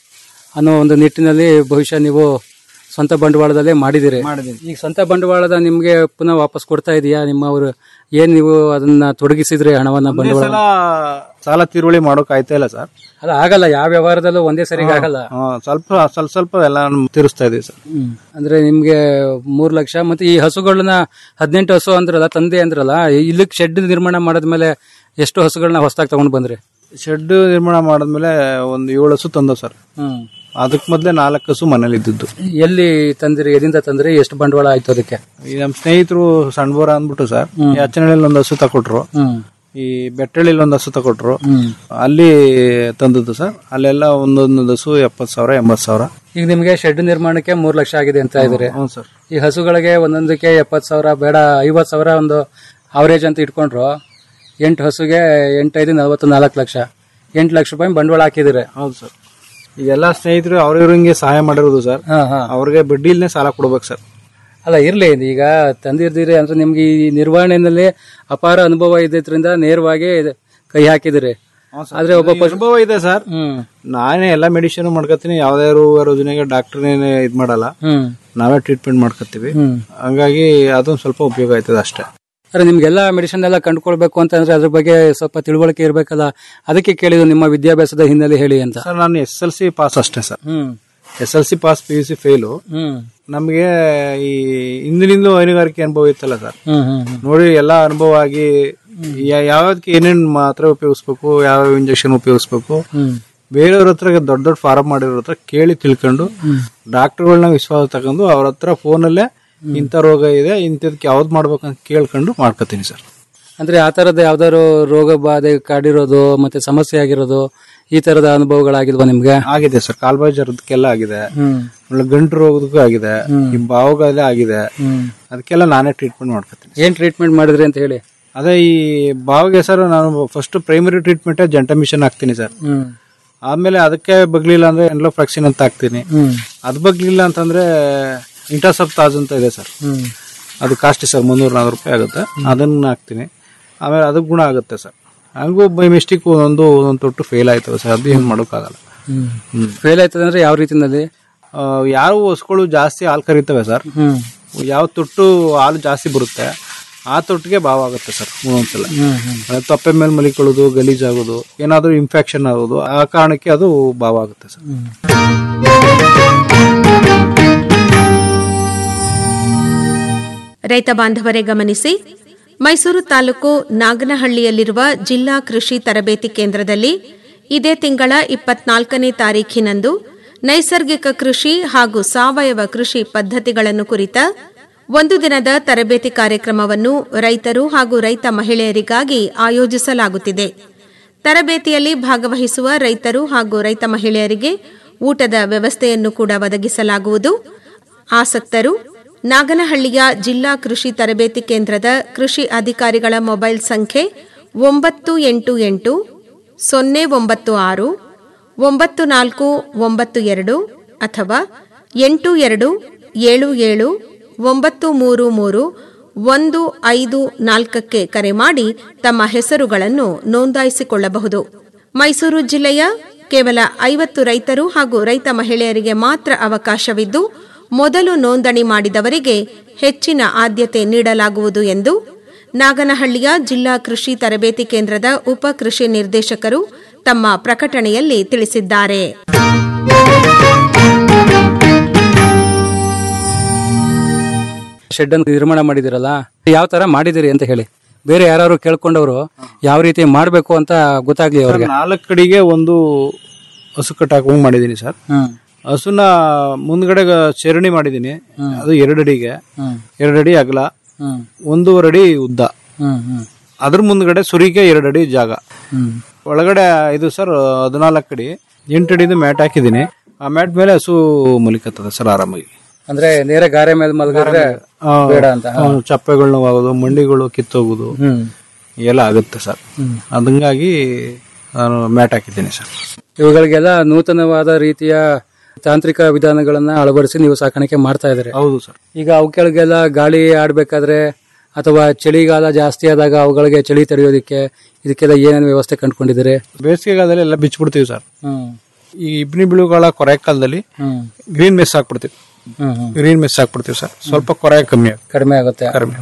ಅನ್ನೋ ಒಂದು ನಿಟ್ಟಿನಲ್ಲಿ ಬಹುಶಃ ನೀವು ಸ್ವಂತ ಬಂಡವಾಳದಲ್ಲೇ ಮಾಡಿದಿರಿ ಈಗ ಸ್ವಂತ ಬಂಡವಾಳದ ನಿಮ್ಗೆ ಪುನಃ ವಾಪಸ್ ಕೊಡ್ತಾ ಇದೆಯಾ ನಿಮ್ಮ ಅವರು ಏನ್ ನೀವು ಅದನ್ನ ತೊಡಗಿಸಿದ್ರಿ ಹಣವನ್ನ ಒಂದೇ ಬಂಡವಾಳ ಸಲ ಸಾಲ ತೀರುವಳಿ ಮಾಡೋಕ್ ಆಯ್ತಾ ಇಲ್ಲ ಸರ್ ಅಲ್ಲ ಆಗಲ್ಲ ಯಾವ ವ್ಯವಹಾರದಲ್ಲೂ ಒಂದೇ ಸರಿಗೆ ಆಗಲ್ಲ ಹಾ, ಸ್ವಲ್ಪ ಸ್ವಲ್ಪ ಸ್ವಲ್ಪ ಎಲ್ಲ ತೀರಿಸ್ತಾ ಇದೀವಿ ಸರ್ ಹ್ಮ್. ಅಂದ್ರೆ ನಿಮ್ಗೆ ಮೂರ್ ಲಕ್ಷ ಮತ್ತೆ ಈ ಹಸುಗಳನ್ನ ಹದಿನೆಂಟು ಹಸು ಅಂದ್ರಲ್ಲ ತಂದೆ ಅಂದ್ರಲ್ಲ ಇಲ್ಲಿಗೆ ಶೆಡ್ ನಿರ್ಮಾಣ ಮಾಡಿದ್ಮೇಲೆ ಎಷ್ಟು ಹಸುಗಳನ್ನ ಹೊಸದಾಗಿ ತಗೊಂಡ್ ಬಂದ್ರಿ ಶೆಡ್ ನಿರ್ಮಾಣ ಮಾಡಿದ್ಮೇಲೆ ಒಂದು ಏಳು ಹಸು ತಂದ ಸರ್ ಹ್ಮ್ ಅದಕ್ ಮೊದ್ಲೇ ನಾಲ್ಕು ಹಸು ಮನೇಲಿ ಇದ್ದಿದ್ದು ಎಲ್ಲಿ ತಂದಿರಿ ಎದಿಂದ ತಂದ್ರಿ ಎಷ್ಟು ಬಂಡವಾಳ ಆಯ್ತು ಅದಕ್ಕೆ ಈ ನಮ್ಮ ಸ್ನೇಹಿತರು ಸಣ್ಣಬೋರ ಅಂದ್ಬಿಟ್ಟು ಸರ್ ಈ ಅಚ್ಚನಹಳ್ಳಿಲಿ ಒಂದು ಹಸು ತಕೊಟ್ರು ಹ್ಮ್ ಈ ಬೆಟ್ಟಳ್ಳಿಲಿ ಒಂದು ಹಸು ತಕೊಟ್ರು ಹ್ಮ್ ಅಲ್ಲಿ ತಂದದ್ದು ಸರ್ ಅಲ್ಲೆಲ್ಲ ಒಂದೊಂದು ಹಸು ಎಪ್ಪತ್ತು ಸಾವಿರ ಎಂಬತ್ತು ಸಾವಿರ ಈಗ ನಿಮ್ಗೆ ಶೆಡ್ ನಿರ್ಮಾಣಕ್ಕೆ ಮೂರ್ ಲಕ್ಷ ಆಗಿದೆ ಅಂತ ಇದ್ರಿ ಹ್ಞೂ ಸರ್ ಈ ಹಸುಗಳಿಗೆ ಒಂದೊಂದಕ್ಕೆ ಎಪ್ಪತ್ ಸಾವಿರ ಬೇಡ ಐವತ್ ಸಾವಿರ ಒಂದು ಅವರೇಜ್ ಅಂತ ಇಟ್ಕೊಂಡ್ರು ಎಂಟು ಹಸುಗೆ ಎಂಟೈದು ನಲವತ್ತು ನಾಲ್ಕು ಲಕ್ಷ ಎಂಟು ಲಕ್ಷ ರೂಪಾಯಿ ಬಂಡವಾಳ ಹಾಕಿದಿರಿ ಹೌದು ಸರ್ ಈಗೆಲ್ಲ ಸ್ನೇಹಿತರು ಅವ್ರಿವ್ರಿಗೆ ಸಹಾಯ ಮಾಡಿರೋದು ಸರ್ ಹಾ ಹಾ ಅವ್ರಿಗೆ ಬಡ್ಡಿಲ್ನೇ ಸಾಲ ಕೊಡ್ಬೇಕು ಸರ್ ಅಲ್ಲ ಇರ್ಲಿ ಈಗ ತಂದಿರ್ದಿರಿ ಅಂದ್ರೆ ನಿಮ್ಗೆ ಈ ನಿರ್ವಹಣೆಯಲ್ಲಿ ಅಪಾರ ಅನುಭವ ಇದ್ದಿದ್ರಿಂದ ನೇರವಾಗಿ ಕೈ ಹಾಕಿದಿರಿ ಆದ್ರೆ ಒಬ್ಬ ಪಶು ಅನುಭವ ಇದೆ ಸರ್ ಹ್ಮ್ ನಾನೇ ಎಲ್ಲ ಮೆಡಿಸಿನ್ ಮಾಡ್ಕೊತೀನಿ ಯಾವ್ದೇ ರೋಜನೆಗೆ ಡಾಕ್ಟರ್ ಇದ್ ಮಾಡಲ್ಲ ಹ್ಮ್ ನಾವೇ ಟ್ರೀಟ್ಮೆಂಟ್ ಮಾಡ್ಕೊತೀವಿ ಹ್ಮ್ ಹಂಗಾಗಿ ಅದೊಂದು ಸ್ವಲ್ಪ ಉಪಯೋಗ ಆಯ್ತದೆ ಅಷ್ಟೇ ಅರೆ ನಿಮ್ಗೆಲ್ಲ ಮೆಡಿಸಿನ್ ಎಲ್ಲ ಕಂಡುಕೊಳ್ಬೇಕು ಅಂತಂದ್ರೆ ಅದ್ರ ಬಗ್ಗೆ ಸ್ವಲ್ಪ ತಿಳುವಳಿಕೆ ಇರ್ಬೇಕಲ್ಲ ಅದಕ್ಕೆ ಕೇಳಿದ್ರು ನಿಮ್ಮ ವಿದ್ಯಾಭ್ಯಾಸದ ಹಿನ್ನೆಲೆ ಹೇಳಿ ಅಂತ ಸರ್ ನಾನು ಎಸ್ ಎಲ್ ಸಿ ಪಾಸ್ ಅಷ್ಟೇ ಸರ್ ಹ್ಮ್ S L C pass P U C fail ಹ್ಮ್ ನಮಗೆ ಈ ಹಿಂದಿನಿಂದಲೂ ಹೈನುಗಾರಿಕೆ ಅನುಭವ ಇತ್ತಲ್ಲ ಸರ್ ಹ್ಮ್ ಹ್ಮ್ ಹ್ಮ್ ನೋಡಿ ಎಲ್ಲ ಅನುಭವ ಆಗಿ ಯಾ- ಯಾವ್ದಕ್ಕೆ ಏನೇನ್ ಮಾತ್ರೆ ಉಪಯೋಗಿಸ್ಬೇಕು ಯಾವ ಇಂಜೆಕ್ಷನ್ ಉಪಯೋಗಿಸ್ಬೇಕು ಹ್ಮ್ ಬೇರೆಯವ್ರ ಹತ್ರ ದೊಡ್ಡ ದೊಡ್ಡ ಫಾರಂ ಮಾಡಿರೋ ಹತ್ರ ಕೇಳಿ ತಿಳ್ಕೊಂಡು ಡಾಕ್ಟರ್ಗಳನ್ನ ವಿಶ್ವಾಸ ತಗೊಂಡು ಅವ್ರ ಹತ್ರ ಫೋನಲ್ಲೇ ಇಂಥ ರೋಗ ಇದೆ ಇಂಥದಕ್ಕೆ ಯಾವ್ದು ಮಾಡ್ಬೇಕಂತ ಕೇಳ್ಕೊಂಡು ಮಾಡ್ಕೋತೀನಿ ಸರ್ ಅಂದ್ರೆ ಆ ತರದ ಯಾವ್ದಾದ್ರು ರೋಗ ಬಾಧೆ ಕಾಡಿರೋದು ಮತ್ತೆ ಸಮಸ್ಯೆ ಆಗಿರೋದು ಈ ತರದ ಅನುಭವಗಳಾಗಿಲ್ವಾ ನಿಮ್ಗೆ ಆಗಿದೆ ಸರ್ ಕಾಲ್ಬಾಯಿ ಜ್ವರದಕ್ಕೆಲ್ಲ ಆಗಿದೆ ಹ್ಮ್ ಆಮೇಲೆ ಗಂಟು ರೋಗದಕ್ಕೂ ಆಗಿದೆ ಈ ಬಾವುಗಾಲ ಆಗಿದೆ ಹ್ಮ್ ಅದಕ್ಕೆಲ್ಲ ನಾನೇ ಟ್ರೀಟ್ಮೆಂಟ್ ಮಾಡ್ಕೋತೀನಿ ಏನ್ ಟ್ರೀಟ್ಮೆಂಟ್ ಮಾಡಿದ್ರಿ ಅಂತ ಹೇಳಿ ಅದೇ ಈ ಬಾವಿಗೆ ಸರ್ ನಾನು ಫಸ್ಟ್ ಪ್ರೈಮರಿ ಟ್ರೀಟ್ಮೆಂಟ್ ಜಂಟಮಿಷನ್ ಹಾಕ್ತೀನಿ ಸರ್ ಹ್ಮ್ ಆಮೇಲೆ ಅದಕ್ಕೆ ಬಗ್ಲಿಲ್ಲ ಅಂದ್ರೆ ಎಂಡ್ಲೋಫ್ಲಾಕ್ಸಿನ್ ಅಂತ ಹಾಕ್ತೀನಿ ಹ್ಮ್ ಅದು ಬಗ್ಲಿಲ್ಲ ಅಂತಂದ್ರೆ ಇಂಟಾಸಪ್ ತಾಜ್ ಅಂತ ಇದೆ ಸರ್ ಹ್ಮ್ ಅದು ಕಾಸ್ಟ್ ಸರ್ ಮುನ್ನೂರ ನಾಲ್ಕು ರೂಪಾಯಿ ಆಗುತ್ತೆ ಅದನ್ನ ಹಾಕ್ತೀನಿ ಆಮೇಲೆ ಅದಕ್ಕೆ ಗುಣ ಆಗುತ್ತೆ ಸರ್ ಹಂಗೂ ಬೈ ಮಿಸ್ಟೇಕ್ ಒಂದೊಂದು ಒಂದೊಂದು ತೊಟ್ಟು ಫೇಲ್ ಆಯ್ತವೆ ಸರ್ ಅದು ಏನು ಮಾಡೋಕ್ಕಾಗಲ್ಲ ಹ್ಮ್ ಫೇಲ್ ಆಯ್ತದೆ ಅಂದ್ರೆ ಯಾವ ರೀತಿನಲ್ಲಿ ಆ, ಯಾವ ಹಸುಗಳು ಜಾಸ್ತಿ ಹಾಲು ಕರಿತವೆ ಸರ್ ಹ್ಮ್ ಯಾವ ತೊಟ್ಟು ಹಾಲು ಜಾಸ್ತಿ ಬರುತ್ತೆ ಆ ತೊಟ್ಟಿಗೆ ಭಾವ ಆಗುತ್ತೆ ಸರ್ ಒಂದೊಂದ್ಸಲ ಅದೇ ತೊಪ್ಪೆ ಮೇಲೆ ಮಲಿಕೊಳ್ಳೋದು ಗಲೀಜಾಗೋದು ಏನಾದರೂ ಇನ್ಫೆಕ್ಷನ್ ಆಗೋದು ಆ ಕಾರಣಕ್ಕೆ ಅದು ಭಾವ ಆಗುತ್ತೆ ಸರ್ ರೈತ ಬಾಂಧವರೇ ಗಮನಿಸಿ ಮೈಸೂರು ತಾಲೂಕು ನಾಗನಹಳ್ಳಿಯಲ್ಲಿರುವ ಜಿಲ್ಲಾ ಕೃಷಿ ತರಬೇತಿ ಕೇಂದ್ರದಲ್ಲಿ ಇದೇ ತಿಂಗಳ ಇಪ್ಪತ್ನಾಲ್ಕನೇ ತಾರೀಖಿನಂದು ನೈಸರ್ಗಿಕ ಕೃಷಿ ಹಾಗೂ ಸಾವಯವ ಕೃಷಿ ಪದ್ಧತಿಗಳನ್ನು ಕುರಿತ ಒಂದು ದಿನದ ತರಬೇತಿ ಕಾರ್ಯಕ್ರಮವನ್ನು ರೈತರು ಹಾಗೂ ರೈತ ಮಹಿಳೆಯರಿಗಾಗಿ ಆಯೋಜಿಸಲಾಗುತ್ತಿದೆ ತರಬೇತಿಯಲ್ಲಿ ಭಾಗವಹಿಸುವ ರೈತರು ಹಾಗೂ ರೈತ ಮಹಿಳೆಯರಿಗೆ ಊಟದ ವ್ಯವಸ್ಥೆಯನ್ನು ಕೂಡ ಒದಗಿಸಲಾಗುವುದು ಆಸಕ್ತರು ನಾಗನಹಳ್ಳಿಯ ಜಿಲ್ಲಾ ಕೃಷಿ ತರಬೇತಿ ಕೇಂದ್ರದ ಕೃಷಿ ಅಧಿಕಾರಿಗಳ ಮೊಬೈಲ್ ಸಂಖ್ಯೆ ಒಂಬತ್ತು ಎಂಟು ಎಂಟು ಸೊನ್ನೆ ಒಂಬತ್ತು ಆರು ಒಂಬತ್ತು ನಾಲ್ಕು ಒಂಬತ್ತು ಎರಡು ಅಥವಾ ಎಂಟು ಎರಡು ಏಳು ಏಳು ಒಂಬತ್ತು ಮೂರು ಮೂರು ಒಂದು ಐದು ನಾಲ್ಕಕ್ಕೆ ಕರೆ ಮಾಡಿ ತಮ್ಮ ಹೆಸರುಗಳನ್ನು ನೋಂದಾಯಿಸಿಕೊಳ್ಳಬಹುದು ಮೈಸೂರು ಜಿಲ್ಲೆಯ ಕೇವಲ ಐವತ್ತು ರೈತರು ಹಾಗೂ ರೈತ ಮಹಿಳೆಯರಿಗೆ ಮಾತ್ರ ಅವಕಾಶವಿದ್ದು ಮೊದಲು ನೋಂದಣಿ ಮಾಡಿದವರಿಗೆ ಹೆಚ್ಚಿನ ಆದ್ಯತೆ ನೀಡಲಾಗುವುದು ಎಂದು ನಾಗನಹಳ್ಳಿಯ ಜಿಲ್ಲಾ ಕೃಷಿ ತರಬೇತಿ ಕೇಂದ್ರದ ಉಪ ಕೃಷಿ ನಿರ್ದೇಶಕರು ತಮ್ಮ ಪ್ರಕಟಣೆಯಲ್ಲಿ ತಿಳಿಸಿದ್ದಾರೆ ಶೆಡ್ ಅನ್ನು ನಿರ್ಮಾಣ ಮಾಡಿದಿರಲ್ಲ ಯಾವ ತರ ಮಾಡಿದಿರಿ ಅಂತ ಹೇಳಿ ಬೇರೆ ಯಾರು ಕೇಳ್ಕೊಂಡವರು ಯಾವ ರೀತಿ ಮಾಡಬೇಕು ಅಂತ ಗೊತ್ತಾಗ್ಲಿ ಅವ್ರಿಗೆ ನಾಲ್ಕು ಕಡೆಗೆ ಒಂದು ಹಸು ಕಟ್ಟಾಕ ಮಾಡಿದೀನಿ ಸರ್ ಹಸುನ ಮುಂದ್ಗಡೆ ಚರಣಿ ಮಾಡಿದೀನಿ ಅದು ಎರಡು ಅಡಿಗೆ ಎರಡು ಅಡಿ ಅಗಲ ಒಂದೂವರೆ ಅಡಿ ಉದ್ದ ಅದ್ರ ಮುಂದ್ಗಡೆ ಸುರಿಗೆ ಎರಡು ಅಡಿ ಜಾಗ ಒಳಗಡೆ ಇದು ಸರ್ ಹದಿನಾಲ್ಕು ಅಡಿ ಎಂಟು ಅಡಿದು ಮ್ಯಾಟ್ ಹಾಕಿದೀನಿ ಆ ಮ್ಯಾಟ್ ಮೇಲೆ ಹಸು ಮಲಿಕತ್ತದ ಸರ್ ಆರಾಮಾಗಿ ಅಂದ್ರೆ ನೇರ ಗಾರೆ ಮೇಲೆ ಮಲಗಿದ್ರೆ ಆ, ಬೇಡ ಅಂತ ಆ, ಚಪ್ಪೆಗಳು ನೋವಾಗೋದು ಮಂಡಿಗಳು ಕಿತ್ತೋಗೋದು ಎಲ್ಲ ಆಗುತ್ತೆ ಸರ್ ಅದಂಗಾಗಿ ನಾನು ಮ್ಯಾಟ್ ಹಾಕಿದ್ದೀನಿ ಸರ್ ಇವುಗಳಿಗೆಲ್ಲ ನೂತನವಾದ ರೀತಿಯ ತಾಂತ್ರಿಕ ವಿಧಾನಗಳನ್ನ ಅಳವಡಿಸಿ ನೀವು ಸಾಕಾಣಿಕೆ ಮಾಡ್ತಾ ಇದ್ದಾರೆ ಹೌದು ಸರ್ ಈಗ ಅವುಗಳಿಗೆಲ್ಲ ಗಾಳಿ ಆಡ್ಬೇಕಾದ್ರೆ ಅಥವಾ ಚಳಿಗಾಲ ಜಾಸ್ತಿ ಆದಾಗ ಅವುಗಳಿಗೆ ಚಳಿ ತಡೆಯೋದಿಕ್ಕೆ ಇದಕ್ಕೆಲ್ಲ ಏನೇನು ವ್ಯವಸ್ಥೆ ಕಂಡುಕೊಂಡಿದ್ದೀರಿ ಬೇಸಿಗೆಗಾಲದಲ್ಲಿ ಎಲ್ಲ ಬಿಚ್ಚಿಬಿಡ್ತೀವಿ ಸರ್ ಈ ಇಬ್ನಿ ಬಿಳುಗಳ ಕೊರೆ ಕಾಲದಲ್ಲಿ ಗ್ರೀನ್ ಮೆಸ್ ಹಾಕ್ಬಿಡ್ತೀವಿ ಗ್ರೀನ್ ಮೆಸ್ ಹಾಕ್ಬಿಡ್ತೀವಿ ಸರ್ ಸ್ವಲ್ಪ ಕೊರೆ ಕಮ್ಮಿ ಆಗುತ್ತೆ ಕಡಿಮೆ ಆಗುತ್ತೆ ಕಡಿಮೆ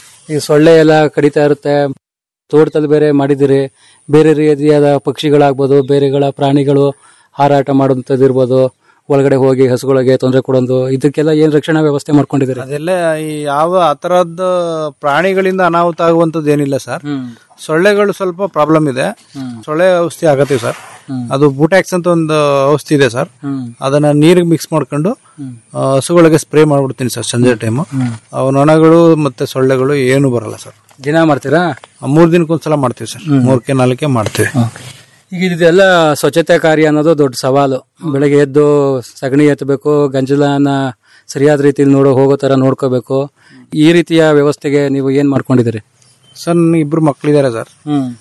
ಈ ಸೊಳ್ಳೆ ಎಲ್ಲ ಕಡಿತಾ ಇರುತ್ತೆ ತೋಟದಲ್ಲಿ ಬೇರೆ ಮಾಡಿದಿರಿ ಬೇರೆ ರೀತಿಯಾದ ಪಕ್ಷಿಗಳಾಗ್ಬೋದು ಬೇರೆಗಳ ಪ್ರಾಣಿಗಳು ಹಾರಾಟ ಮಾಡುವಂಥದ್ದು ಇರ್ಬೋದು ಒಳಗಡೆ ಹೋಗಿ ಹಸುಗಳಿಗೆ ತೊಂದರೆ ಕೊಡೋದು ಇದಕ್ಕೆಲ್ಲ ಏನ್ ರಕ್ಷಣಾ ವ್ಯವಸ್ಥೆ ಮಾಡ್ಕೊಂಡಿದ್ದೀರಿ ಅದೆಲ್ಲ ಈ ಯಾವ ಆ ತರದ್ ಪ್ರಾಣಿಗಳಿಂದ ಅನಾಹುತ ಆಗುವಂತದ್ದು ಏನಿಲ್ಲ ಸರ್ ಸೊಳ್ಳೆಗಳು ಸ್ವಲ್ಪ ಪ್ರಾಬ್ಲಮ್ ಇದೆ ಸೊಳ್ಳೆ ಔಷಧಿ ಆಗತ್ತೆ ಸರ್ ಅದು ಬೂಟ್ಯಾಕ್ಸ್ ಅಂತ ಒಂದು ಔಷಧಿ ಇದೆ ಸರ್ ಅದನ್ನ ನೀರಿಗೆ ಮಿಕ್ಸ್ ಮಾಡ್ಕೊಂಡು ಆ, ಹಸುಗಳಿಗೆ ಸ್ಪ್ರೇ ಮಾಡ್ಬಿಡ್ತೀನಿ ಸರ್ ಸಂಜೆ ಟೈಮ್ ಅವು ನೊಣಗಳು ಮತ್ತೆ ಸೊಳ್ಳೆಗಳು ಏನು ಬರಲ್ಲ ಸರ್ ದಿನ ಮಾಡ್ತೀರಾ ಮೂರ್ ದಿನಕ್ಕೊಂದ್ಸಲ ಮಾಡ್ತೀವಿ ಸರ್ ಮೂರ್ಕೆ ನಾಲ್ಕೆ ಮಾಡ್ತೀವಿ ಈಗ ಇದೆಲ್ಲ ಸ್ವಚ್ಛತೆ ಕಾರ್ಯ ಅನ್ನೋದು ದೊಡ್ಡ ಸವಾಲು ಬೆಳಗ್ಗೆ ಎದ್ದು ಸಗಣಿ ಎತ್ತಬೇಕು ಗಂಜಲನ ಸರಿಯಾದ ರೀತಿಯಲ್ಲಿ ನೋಡೋ ಹೋಗೋ ತರ ನೋಡ್ಕೋಬೇಕು ಈ ರೀತಿಯ ವ್ಯವಸ್ಥೆಗೆ ನೀವು ಏನ್ ಮಾಡ್ಕೊಂಡಿದ್ದೀರಿ ಸರ್ ನನಗೆ ಇಬ್ರು ಮಕ್ಕಳಿದ್ದಾರೆ ಸರ್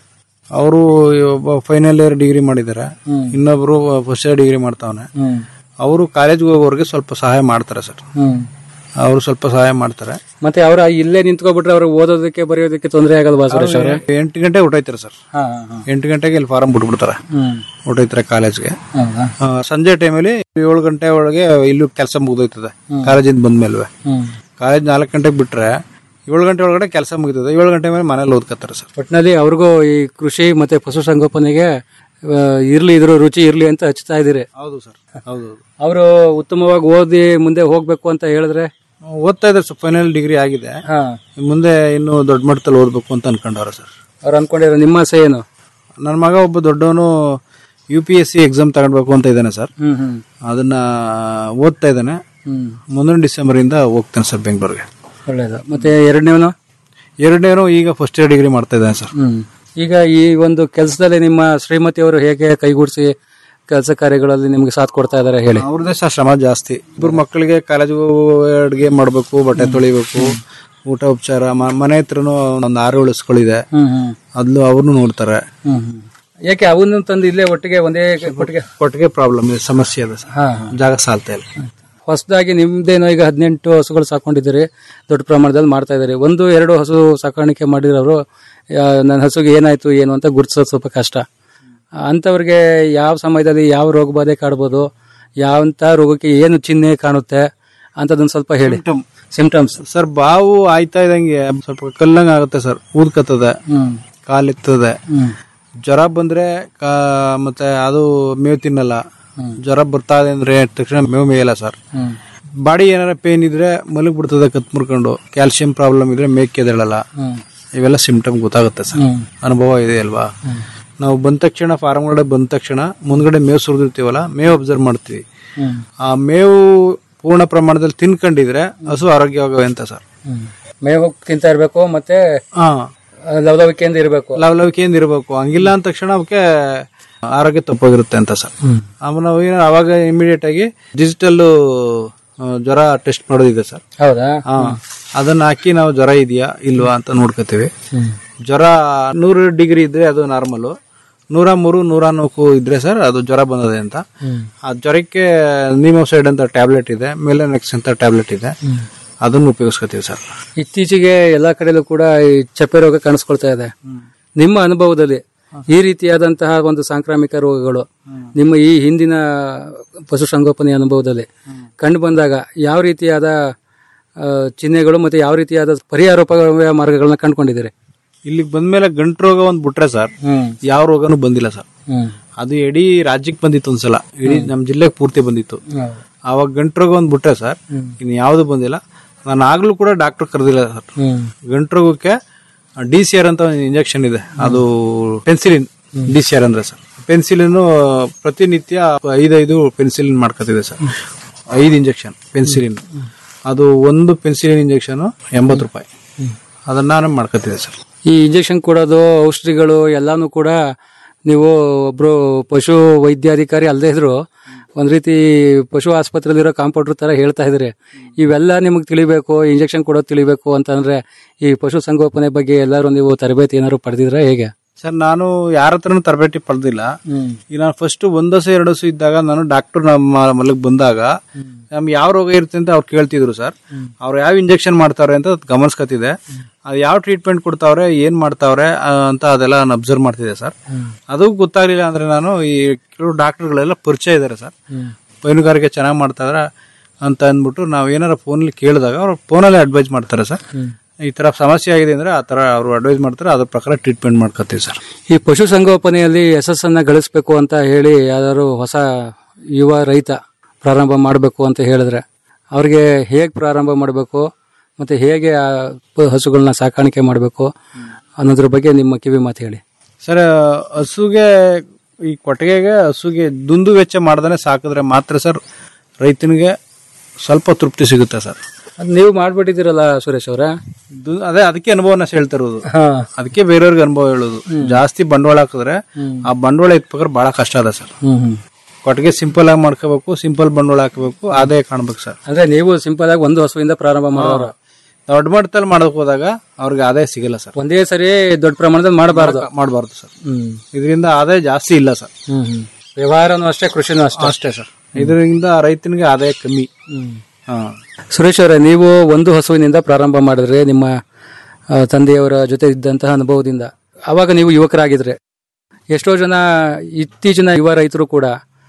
ಅವರು ಒಬ್ಬ ಫೈನಲ್ ಇಯರ್ ಡಿಗ್ರಿ ಮಾಡಿದ್ದಾರೆ ಇನ್ನೊಬ್ರು ಫಸ್ಟ್ ಇಯರ್ ಡಿಗ್ರಿ ಮಾಡ್ತಾವನೆ ಅವರು ಕಾಲೇಜ್ಗೆ ಹೋಗೋರಿಗೆ ಸ್ವಲ್ಪ ಸಹಾಯ ಮಾಡ್ತಾರೆ ಸರ್ ಅವರು ಸ್ವಲ್ಪ ಸಹಾಯ ಮಾಡ್ತಾರೆ ಮತ್ತೆ ಅವರ ಇಲ್ಲೇ ನಿಂತ್ಕೊಬಿಟ್ರೆ ಅವ್ರಿಗೆ ಓದೋದಕ್ಕೆ ಬರೆಯೋದಕ್ಕೆ ತೊಂದರೆ ಆಗಲ್ವಾ ಸುರೇಶ್ ಅವರೇ ಎಂಟು ಗಂಟೆ ಹೊಟ್ಟೈತಾರೆ ಸರ್ ಎಂಟು ಗಂಟೆಗೆ ಇಲ್ಲಿ ಫಾರಂ ಬಿಟ್ಬಿಡ್ತಾರೆ ಹೊಟ್ಟೈತಾರೆ ಕಾಲೇಜ್ಗೆ ಆ, ಸಂಜೆ ಟೈಮಲ್ಲಿ ಏಳು ಗಂಟೆ ಒಳಗೆ ಇಲ್ಲೂ ಕೆಲಸ ಮುಗಿದೋಯ್ತದೆ ಕಾಲೇಜಿಂದ ಬಂದ್ಮೇಲೆ ಕಾಲೇಜ್ ನಾಲ್ಕು ಗಂಟೆಗೆ ಬಿಟ್ರೆ ಏಳು ಗಂಟೆ ಒಳಗಡೆ ಕೆಲಸ ಮುಗಿತದೆ ಏಳು ಗಂಟೆ ಮೇಲೆ ಮನೇಲಿ ಓದ್ಕತ್ತಾರೆ ಸರ್ ಒಟ್ಟಿನಲ್ಲಿ ಅವ್ರಿಗೂ ಈ ಕೃಷಿ ಮತ್ತೆ ಪಶುಸಂಗೋಪನೆಗೆ ಆ, ಇರ್ಲಿ ಇದ್ರ ರುಚಿ ಇರ್ಲಿ ಅಂತ ಹಚ್ತಾ ಇದೀರಿ ಹೌದು ಸರ್ ಹೌದು ಅವರು ಉತ್ತಮವಾಗಿ ಓದಿ ಮುಂದೆ ಹೋಗ್ಬೇಕು ಅಂತ ಹೇಳಿದ್ರೆ ಓದ್ತಾ ಇದ್ದಾರೆ ಸರ್ ಫೈನಲ್ ಡಿಗ್ರಿ ಆಗಿದೆ ಮುಂದೆ ಇನ್ನು ದೊಡ್ಡ ಮಟ್ಟದಲ್ಲಿ ಓದ್ಬೇಕು ಅಂತ ಅನ್ಕೊಂಡವ್ರೆ ಸರ್ ಅವ್ರು ಅನ್ಕೊಂಡಿರೋ ನಿಮ್ಮ ಆಸೆ ಏನು ನನ್ನ ಮಗ ಒಬ್ಬ ದೊಡ್ಡವನು U P S C exam ತಗೊಳ್ಬೇಕು ಅಂತ ಇದ್ದಾನೆ ಸರ್ ಹ್ಮ್ ಹ್ಮ್ ಅದನ್ನ ಓದ್ತಾ ಇದ್ದಾನೆ ಮುಂದಿನ ಡಿಸೆಂಬರ್ ಇಂದ ಹೋಗ್ತಾನೆ ಸರ್ ಬೆಂಗಳೂರಿಗೆ ಒಳ್ಳೇದು ಮತ್ತೆ ಎರಡನೇವನು ಎರಡನೇನು ಈಗ ಫಸ್ಟ್ ಇಯರ್ ಡಿಗ್ರಿ ಮಾಡ್ತಾ ಇದ್ದಾನೆ ಸರ್ ಹ್ಮ್ ಈಗ ಈ ಒಂದು ಕೆಲಸದಲ್ಲಿ ನಿಮ್ಮ ಶ್ರೀಮತಿ ಅವರು ಹೇಗೆ ಕೈಗೂಡಿಸಿ ಕೆಲಸ ಕಾರ್ಯಗಳಲ್ಲಿ ನಿಮ್ಗೆ ಸಾಥ್ ಕೊಡ್ತಾ ಇದಾರೆ ಹೇಳಿ ಅವ್ರದ್ದೇ ಸಹ ಶ್ರಮ ಜಾಸ್ತಿ ಇಬ್ಬರು ಮಕ್ಕಳಿಗೆ ಕಾಲೇಜ್ ಅಡುಗೆ ಮಾಡಬೇಕು ಬಟ್ಟೆ ತೊಳಿಬೇಕು ಊಟ ಉಪಚಾರ ಮ- ಮನೆ ಹತ್ರನು ಒಂದು ಆರು ಉಳಿಸ್ಕೊಳ್ಳಿದೆ ಹ್ಮ್ ಹ್ಮ್ ಅದ್ಲು ಅವ್ರನ್ನು ನೋಡ್ತಾರೆ ಹ್ಮ್ ಹ್ಮ್. ಯಾಕೆ ಅವನ್ನ ತಂದು ಇಲ್ಲೇ ಒಟ್ಟಿಗೆ ಒಂದೇ ಒಟ್ಟಿಗೆ ಕೊಟ್ಟಿಗೆ ಪ್ರಾಬ್ಲಮ್ ಇದೆ ಸಮಸ್ಯೆ ಇದೆ ಸರ್ ಹಾ ಜಾಗ ಸಾಲ್ತಾ ಇಲ್ಲ ಹೊಸದಾಗಿ ನಿಮ್ದೇನೋ ಈಗ ಹದಿನೆಂಟು ಹಸುಗಳು ಸಾಕೊಂಡಿದ್ದೀರಿ ದೊಡ್ಡ ಪ್ರಮಾಣದಲ್ಲಿ ಮಾಡ್ತಾ ಇದ್ದೀರಿ ಒಂದು ಎರಡು ಹಸು ಸಾಕಾಣಿಕೆ ಮಾಡಿರೋರು ನನ್ನ ಹಸುಗೆ ಏನಾಯ್ತು ಏನು ಅಂತ ಗುರುತಿಸೋದು ಸ್ವಲ್ಪ ಕಷ್ಟ ಅಂಥವ್ರಿಗೆ ಯಾವ ಸಮಯದಲ್ಲಿ ಯಾವ ರೋಗ ಬಾಧೆ ಕಾಡ್ಬೋದು ಯಾವಂತ ರೋಗಕ್ಕೆ ಏನು ಚಿಹ್ನೆ ಕಾಣುತ್ತೆ ಅಂತದನ್ನ ಸ್ವಲ್ಪ ಹೇಳಿ ಸಿಂಪ್ಟಮ್ಸ್ ಸರ್ ಬಾವು ಆಯ್ತಾ ಇದಂಗೆ ಸ್ವಲ್ಪ ಕಲ್ಲಂಗ ಆಗುತ್ತೆ ಸರ್ ಊದ್ಕತ್ತದೆ ಕಾಲೆತ್ತದೆ ಜ್ವರ ಬಂದ್ರೆ ಕಾ- ಮತ್ತೆ ಅದು ಮೇವು ತಿನ್ನಲ್ಲ ಜ್ವರ ಬರ್ತಾ ಇದೆ ಅಂದ್ರೆ ತಕ್ಷಣ ಮೇವು ಮೇಯಲ್ಲ ಸರ್ ಬಾಡಿ ಏನಾರ ಪೇನ್ ಇದ್ರೆ ಮಲಗ್ ಬಿಡ್ತದೆ ಕತ್ ಮುರ್ಕೊಂಡು ಕ್ಯಾಲ್ಸಿಯಂ ಪ್ರಾಬ್ಲಮ್ ಇದ್ರೆ ಮೇಕ್ ಎದ್ದೇಳಲ್ಲ ಇವೆಲ್ಲ ಸಿಂಪ್ಟಮ್ ಗೊತ್ತಾಗುತ್ತೆ ಸರ್ ಅನುಭವ ಇದೆ ಅಲ್ವಾ ನಾವು ಬಂದ ತಕ್ಷಣ ಫಾರ್ಮ್ ಒಳಗಡೆ ಬಂದ ತಕ್ಷಣ ಮುಂದ್ಗಡೆ ಮೇವು ಸುರಿದಿರ್ತೀವಲ್ಲ ಮೇವು ಅಬ್ಸರ್ವ್ ಮಾಡ್ತೀವಿ ಆ ಮೇವು ಪೂರ್ಣ ಪ್ರಮಾಣದಲ್ಲಿ ತಿನ್ಕೊಂಡಿದ್ರೆ ಹಸು ಆರೋಗ್ಯವಾಗವೆ ಅಂತ ಸರ್ ಮೇವು ತಿಂತಾ ಇರ್ಬೇಕು ಮತ್ತೆ ಹಾ ಲವಲವಿಕೆಯಿಂದ ಇರಬೇಕು ಲವಲವಿಕೆಯಿಂದ ಇರಬೇಕು ಹಂಗಿಲ್ಲ ಅಂದ ತಕ್ಷಣ ಅವಕ್ಕೆ ಆರೋಗ್ಯ ತಪ್ಪೋಗಿರುತ್ತೆ ಅಂತ ಸರ್ ಆಮೇಲೆ ನಾವು ಏನು ಅವಾಗ ಇಮಿಡಿಯೇಟ್ ಆಗಿ ಡಿಜಿಟಲ್ ಜ್ವರ ಟೆಸ್ಟ್ ಮಾಡೋದಿದೆ ಸರ್ ಹೌದಾ ಹಾ ಅದನ್ನ ಹಾಕಿ ನಾವು ಜ್ವರ ಇದೆಯಾ ಇಲ್ವಾ ಅಂತ ನೋಡ್ಕೋತೀವಿ ಜ್ವರ ನೂರು ಡಿಗ್ರಿ ಇದ್ರೆ ಅದು ನಾರ್ಮಲ್ ನೂರ ಮೂರು ನೂರ ನಾಲ್ಕು ಇದ್ರೆ ಸರ್ ಅದು ಜ್ವರ ಬಂದದೆ ಅಂತ ಆ ಜ್ವರಕ್ಕೆ ನಿಮೋಸೈಡ್ ಅಂತ ಟ್ಯಾಬ್ಲೆಟ್ ಇದೆ ಮೆಲನೆಕ್ಸ್ ಅಂತ ಟ್ಯಾಬ್ಲೆಟ್ ಇದೆ ಅದನ್ನು ಉಪಯೋಗಿಸ್ಕೋತೀವಿ ಸರ್ ಇತ್ತೀಚೆಗೆ ಎಲ್ಲಾ ಕಡೆಲೂ ಕೂಡ ಈ ಚಪ್ಪೆ ರೋಗ ಕಾಣಿಸ್ಕೊಳ್ತಾ ಇದೆ ನಿಮ್ಮ ಅನುಭವದಲ್ಲಿ ಈ ರೀತಿಯಾದಂತಹ ಒಂದು ಸಾಂಕ್ರಾಮಿಕ ರೋಗಗಳು ನಿಮ್ಮ ಈ ಹಿಂದಿನ ಪಶುಸಂಗೋಪನೆ ಅನುಭವದಲ್ಲಿ ಕಂಡು ಬಂದಾಗ ಯಾವ ರೀತಿಯಾದ ಆ, ಚಿಹ್ನೆಗಳು ಮತ್ತೆ ಯಾವ ರೀತಿಯಾದ ಪರಿಹಾರೋಪ ಮಾರ್ಗಗಳನ್ನ ಕಂಡುಕೊಂಡಿದ್ದೀರಿ ಇಲ್ಲಿಗೆ ಬಂದ್ಮೇಲೆ ಗಂಟು ರೋಗ ಒಂದ್ ಬಿಟ್ರೆ ಸರ್ ಯಾವ ರೋಗನೂ ಬಂದಿಲ್ಲ ಸರ್ ಅದು ಇಡೀ ರಾಜ್ಯಕ್ಕೆ ಬಂದಿತ್ತು ಒಂದ್ಸಲ ಇಡೀ ನಮ್ ಜಿಲ್ಲೆಗೆ ಪೂರ್ತಿ ಬಂದಿತ್ತು ಅವಾಗ ಗಂಟು ರೋಗ ಒಂದ್ ಬಿಟ್ರೆ ಸರ್ ಇನ್ ಯಾವ್ದು ಬಂದಿಲ್ಲ ನಾನು ಆಗ್ಲೂ ಕೂಡ ಡಾಕ್ಟರ್ ಕರೆದಿಲ್ಲ ಸರ್ ಗಂಟು ರೋಗಕ್ಕೆ ಡಿ ಸಿ ಆರ್ ಅಂತ ಒಂದು ಇಂಜೆಕ್ಷನ್ ಇದೆ ಅದು ಪೆನ್ಸಿಲಿನ್ ಡಿ ಸಿ ಆರ್ ಅಂದ್ರೆ ಸರ್ ಪೆನ್ಸಿಲಿನ್ ಪ್ರತಿನಿತ್ಯ ಐದೈದು ಪೆನ್ಸಿಲಿನ್ ಮಾಡ್ಕೊತಿದೆ ಸರ್ ಐದು ಇಂಜೆಕ್ಷನ್ ಪೆನ್ಸಿಲಿನ್ ಅದು ಒಂದು ಪೆನ್ಸಿಲಿನ್ ಇಂಜೆಕ್ಷನ್ ಎಂಬತ್ತು ರೂಪಾಯಿ ಅದನ್ನ ನಾನು ಮಾಡ್ಕೊತಿದ್ದೆ ಸರ್ ಈ ಇಂಜೆಕ್ಷನ್ ಕೊಡೋದು ಔಷಧಿಗಳು ಎಲ್ಲಾನು ಕೂಡ ನೀವು ಒಬ್ರು ಪಶು ವೈದ್ಯಾಧಿಕಾರಿ ಅಲ್ಲದೆ ಇದ್ರು ಒಂದ್ ರೀತಿ ಪಶು ಆಸ್ಪತ್ರೆಯಲ್ಲಿರೋ ಕಾಂಪೌಂಡರ್ ತರ ಹೇಳ್ತಾ ಇದ್ರಿ ಇವೆಲ್ಲ ನಿಮಗೆ ತಿಳಿಬೇಕು ಇಂಜೆಕ್ಷನ್ ಕೊಡೋದು ತಿಳಿಬೇಕು ಅಂತಂದ್ರೆ ಈ ಪಶು ಸಂಗೋಪನೆ ಬಗ್ಗೆ ಎಲ್ಲರೂ ನೀವು ತರಬೇತಿ ಏನಾದ್ರು ಪಡೆದಿದ್ರ ಹೇಗೆ ಸರ್ ನಾನು ಯಾರ ಹತ್ರನೂ ತರಬೇತಿ ಪಡೆದಿಲ್ಲ ಈಗ ನಾನು ಫಸ್ಟ್ ಒಂದ್ ದಸ ಎರಡು ದಸ ಇದ್ದಾಗ ನಾನು ಡಾಕ್ಟರ್ ನಮ್ಮ ಮಲಗ್ ಬಂದಾಗ ನಮ್ಗೆ ಯಾವ ರೋಗ ಇರುತ್ತೆ ಅಂತ ಅವ್ರು ಕೇಳ್ತಿದ್ರು ಸರ್ ಅವ್ರು ಯಾವ ಇಂಜೆಕ್ಷನ್ ಮಾಡ್ತಾವ್ರೆ ಅಂತ ಅದ್ ಗಮನಿಸ್ಕೊತಿದೆ ಅದು ಯಾವ ಟ್ರೀಟ್ಮೆಂಟ್ ಕೊಡ್ತಾವ್ರೆ ಏನ್ ಮಾಡ್ತಾವ್ರೆ ಆ, ಅಂತ ಅದೆಲ್ಲ ನಾನು ಅಬ್ಸರ್ವ್ ಮಾಡ್ತಿದ್ದೆ ಸರ್ ಅದು ಗೊತ್ತಾಗ್ಲಿಲ್ಲ ಅಂದ್ರೆ ನಾನು ಈ ಕೆಲವು ಡಾಕ್ಟರ್ಗಳೆಲ್ಲ ಪರಿಚಯ ಇದಾರೆ ಸರ್ ಹೈನುಗಾರಿಕೆ ಚೆನ್ನಾಗಿ ಮಾಡ್ತಾವ್ರೆ ಅಂತ ಅಂದ್ಬಿಟ್ಟು ನಾವು ಏನಾರ ಫೋನಲ್ಲಿ ಕೇಳಿದಾಗ ಅವ್ರು ಫೋನಲ್ಲೇ ಅಡ್ವೈಸ್ ಮಾಡ್ತಾರೆ ಸರ್ ಈ ತರ ಸಮಸ್ಯೆ ಆಗಿದೆ ಅಂದ್ರೆ ಆ ತರ ಅವರು ಅಡ್ವೈಸ್ ಮಾಡ್ತಾರೆ ಅದ್ರ ಪ್ರಕಾರ ಟ್ರೀಟ್ಮೆಂಟ್ ಮಾಡ್ಕೊತೀವಿ ಸರ್ ಈ ಪಶು ಸಂಗೋಪನೆಯಲ್ಲಿ ಯಶಸ್ಸನ್ನ ಗಳಿಸಬೇಕು ಅಂತ ಹೇಳಿ ಯಾರು ಹೊಸ ಯುವ ರೈತ ಪ್ರಾರಂಭ ಮಾಡಬೇಕು ಅಂತ ಹೇಳಿದ್ರೆ ಅವ್ರಿಗೆ ಹೇಗೆ ಪ್ರಾರಂಭ ಮಾಡಬೇಕು ಮತ್ತೆ ಹೇಗೆ ಆ ಪ- ಹಸುಗಳನ್ನ ಸಾಕಾಣಿಕೆ ಮಾಡಬೇಕು ಅನ್ನೋದ್ರ ಬಗ್ಗೆ ನಿಮ್ಮ ಕಿವಿ ಮಾತು ಹೇಳಿ ಸರ್ ಹಸುಗೆ ಈ ಕೊಟ್ಟಿಗೆಗೆ ಹಸುಗೆ ದುಂದು ವೆಚ್ಚ ಮಾಡ್ದಾನೆ ಸಾಕಿದ್ರೆ ಮಾತ್ರ ಸರ್ ರೈತನಿಗೆ ಸ್ವಲ್ಪ ತೃಪ್ತಿ ಸಿಗುತ್ತೆ ಸರ್ ಅದ್ ನೀವು ಮಾಡ್ಬಿಟ್ಟಿದ್ದೀರಲ್ಲ ಸುರೇಶ್ ಅವರ ದು- ಅದೇ ಅದಕ್ಕೆ ಅನುಭವನ ಹೇಳ್ತಾ ಇರೋದು ಅದಕ್ಕೆ ಬೇರೆಯವ್ರಿಗೆ ಅನುಭವ ಹೇಳೋದು ಜಾಸ್ತಿ ಬಂಡವಾಳ ಹಾಕಿದ್ರೆ ಆ ಬಂಡವಾಳ ಎತ್ಬೇಕಾದ್ರೆ ಬಹಳ ಕಷ್ಟ ಅದ ಸರ್ ಕೊಟ್ಟಿಗೆ ಸಿಂಪಲ್ ಆಗಿ ಮಾಡ್ಕೋಬೇಕು ಸಿಂಪಲ್ ಬಂಡವಾಳ ಹಾಕಬೇಕು ಆದಾಯ ಕಾಣ್ಬೇಕು ಸರ್ ಅಂದ್ರೆ ನೀವು ಸಿಂಪಲ್ ಆಗಿ ಒಂದು ಹಸುವಿಂದ ಪ್ರಾರಂಭ ಮಾಡೋರು ದೊಡ್ಡ ಮಟ್ಟದಲ್ಲಿ ಮಾಡಕ್ ಹೋದಾಗ ಅವ್ರಿಗೆ ಆದಾಯ ಸಿಗಲ್ಲ ಸರ್ ಒಂದೇ ಸರಿ ದೊಡ್ಡ ಪ್ರಮಾಣದಲ್ಲಿ ಮಾಡಬಾರ್ದು ಮಾಡಬಾರ್ದು ಸರ್ ಇದರಿಂದ ಆದಾಯ ಜಾಸ್ತಿ ಇಲ್ಲ ಸರ್ ವ್ಯವಹಾರನೂ ಅಷ್ಟೇ ಕೃಷಿನೂ ಅಷ್ಟೇ ಅಷ್ಟೇ ಸರ್ ಇದರಿಂದ ರೈತನಿಗೆ ಆದಾಯ ಕಮ್ಮಿ ಹಾ ಸುರೇಶ್ ಅವರೇ ನೀವು ಒಂದು ಹಸುವಿನಿಂದ ಪ್ರಾರಂಭ ಮಾಡಿದ್ರೆ ನಿಮ್ಮ ಆ, ತಂದೆಯವರ ಜೊತೆ ಇದ್ದಂತಹ ಅನುಭವದಿಂದ ಅವಾಗ ನೀವು ಯುವಕರಾಗಿದ್ರೆ ಎಷ್ಟೋ ಜನ ಇತ್ತೀಚಿನ ಯುವ ರೈತರು ಕೂಡ